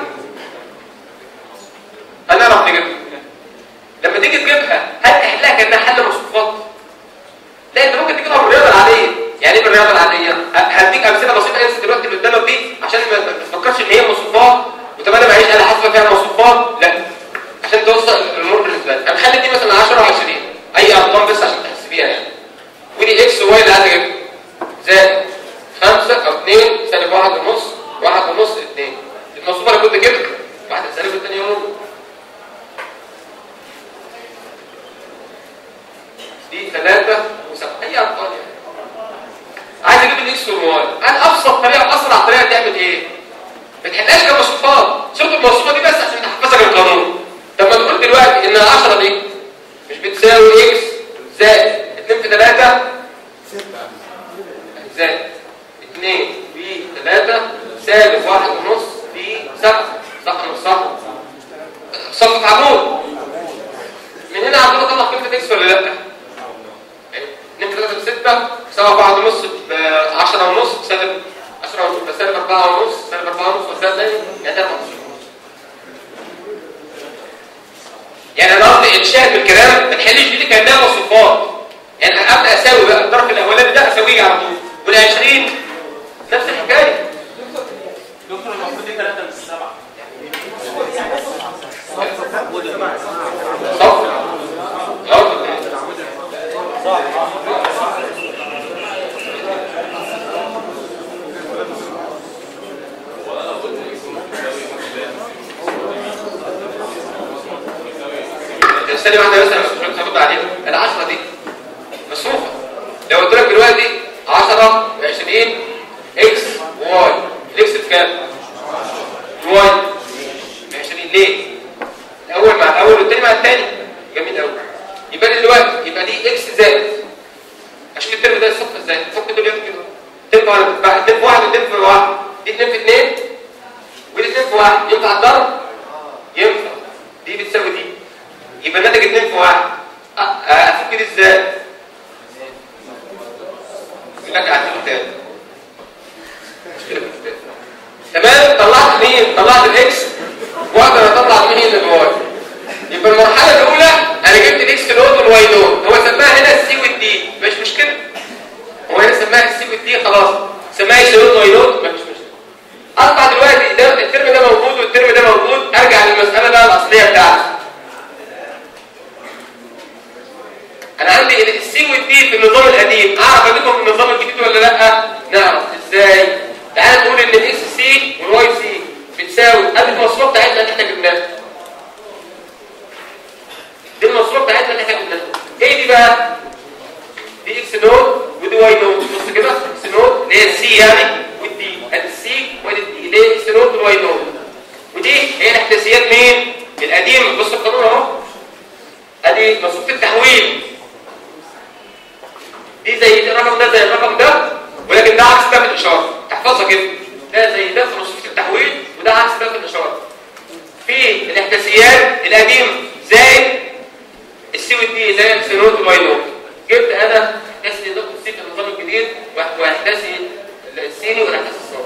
هنعرف نجيبها لما تيجي تجيبها هل تحلها كانها حل مصفوفات لا انت ممكن تجيبها بالرياضه العاديه يعني ايه بالرياضه العاديه هديك امثله بسيطه انسى دلوقتي اللي قدامك دي عشان ما تفكرش ان هي مصفوفات وطب انا معيش انا حاسبه فيها مصفوفات لا عشان توصل الامور بالنسبه لك انا هخلي دي مثلا 10 و20 اي ارقام بس عشان تحسبيها يعني ودي اكس وواي اللي عايز اجيبها زائد 5 او 2 سالب 1 ونص 1 ونص 2 المصفوفه اللي كنت جبتها واحده سالب والثانيه موجب دي 3 و7 اي ارقام يعني عايز اجيب الاكس والواي انا ابسط طريقه اسرع طريقه تعمل ايه ما تحلهاش كمصفوفات شوف المصفوفه دي بس عشان تحفظك القانون طب ما تقول دلوقتي ان 10 دي مش بتساوي اكس زائد 2 في 3 زائد 2 في 3 سالب 1 ونص في 7 صح ولا صح صف عمود من هنا عمود اطلع قيمه اكس ولا لا 2 في 3 في 6 سالب 4 ونص ب 10 ونص سالب 10 ونص سالب 4 ونص سالب 4 ونص وسالب يعني ده الشاهد من الكلام ما تحلش دي كانها وصفات يعني ابدا اساوي بقى الطرف الاولاني ده اساويه على طول وال 20 نفس الحكايه دكتور المفروض دي 3 من 7 صف غلط ثانية واحدة بس انا مش هرد عليها العشرة دي مصروفة لو قلت لك دلوقتي 10 ب 20 اكس واي الاكس بكام؟ الواي ب 20 ليه؟ الاول مع الاول والثاني مع الثاني جميل قوي يبقى دي دلوقتي يبقى دي اكس زائد اشوف الترم ده يصف ازاي فك دول ياخد كده ترم ولا تتبع 2 في 1 و2 في 1 دي 2 في 2 ودي 2 في 1 ينفع الضرب؟ ينفع دي بتساوي دي يبقى الناتج 2 في 1 أ- افك دي ازاي؟ يقول لك عدل تاني تمام طلعت مين؟ طلعت الاكس واقدر اطلع مين الواي يبقى المرحله الاولى انا جبت الاكس نوت والواي نوت هو سماها هنا السي والدي مش مشكله هو هنا سماها السي والدي خلاص سماها اكس نوت واي نوت مش مشكله اطلع دلوقتي ده الترم ده موجود والترم ده موجود ارجع للمساله بقى الاصليه بتاعتي انا عندي السي والدي في النظام القديم اعرف اجيبهم في النظام الجديد ولا لا نعرف ازاي تعال نقول ان الاكس سي والواي سي بتساوي ادي المصروف بتاعتنا اللي احنا جبناها دي المصروف بتاعتنا اللي احنا جبناها ايه دي بقى دي اكس نوت ودي واي نوت بص كده اكس نوت اللي هي السي يعني والدي ادي السي وادي الدي اللي هي اكس نوت والواي نوت ودي هي الاحداثيات مين القديم بص القانون اهو ادي مصروف التحويل دي زي الرقم ده زي الرقم ده ولكن ده عكس ده في الاشاره تحفظها كده ده زي ده في مصروف التحويل وده عكس ده في الاشاره في الاحداثيات القديم زائد السي والدي اللي هي السينوت والواي نوت جبت انا احداثي ضغط السي في النظام الجديد واحداثي السيني والاحداث الصغير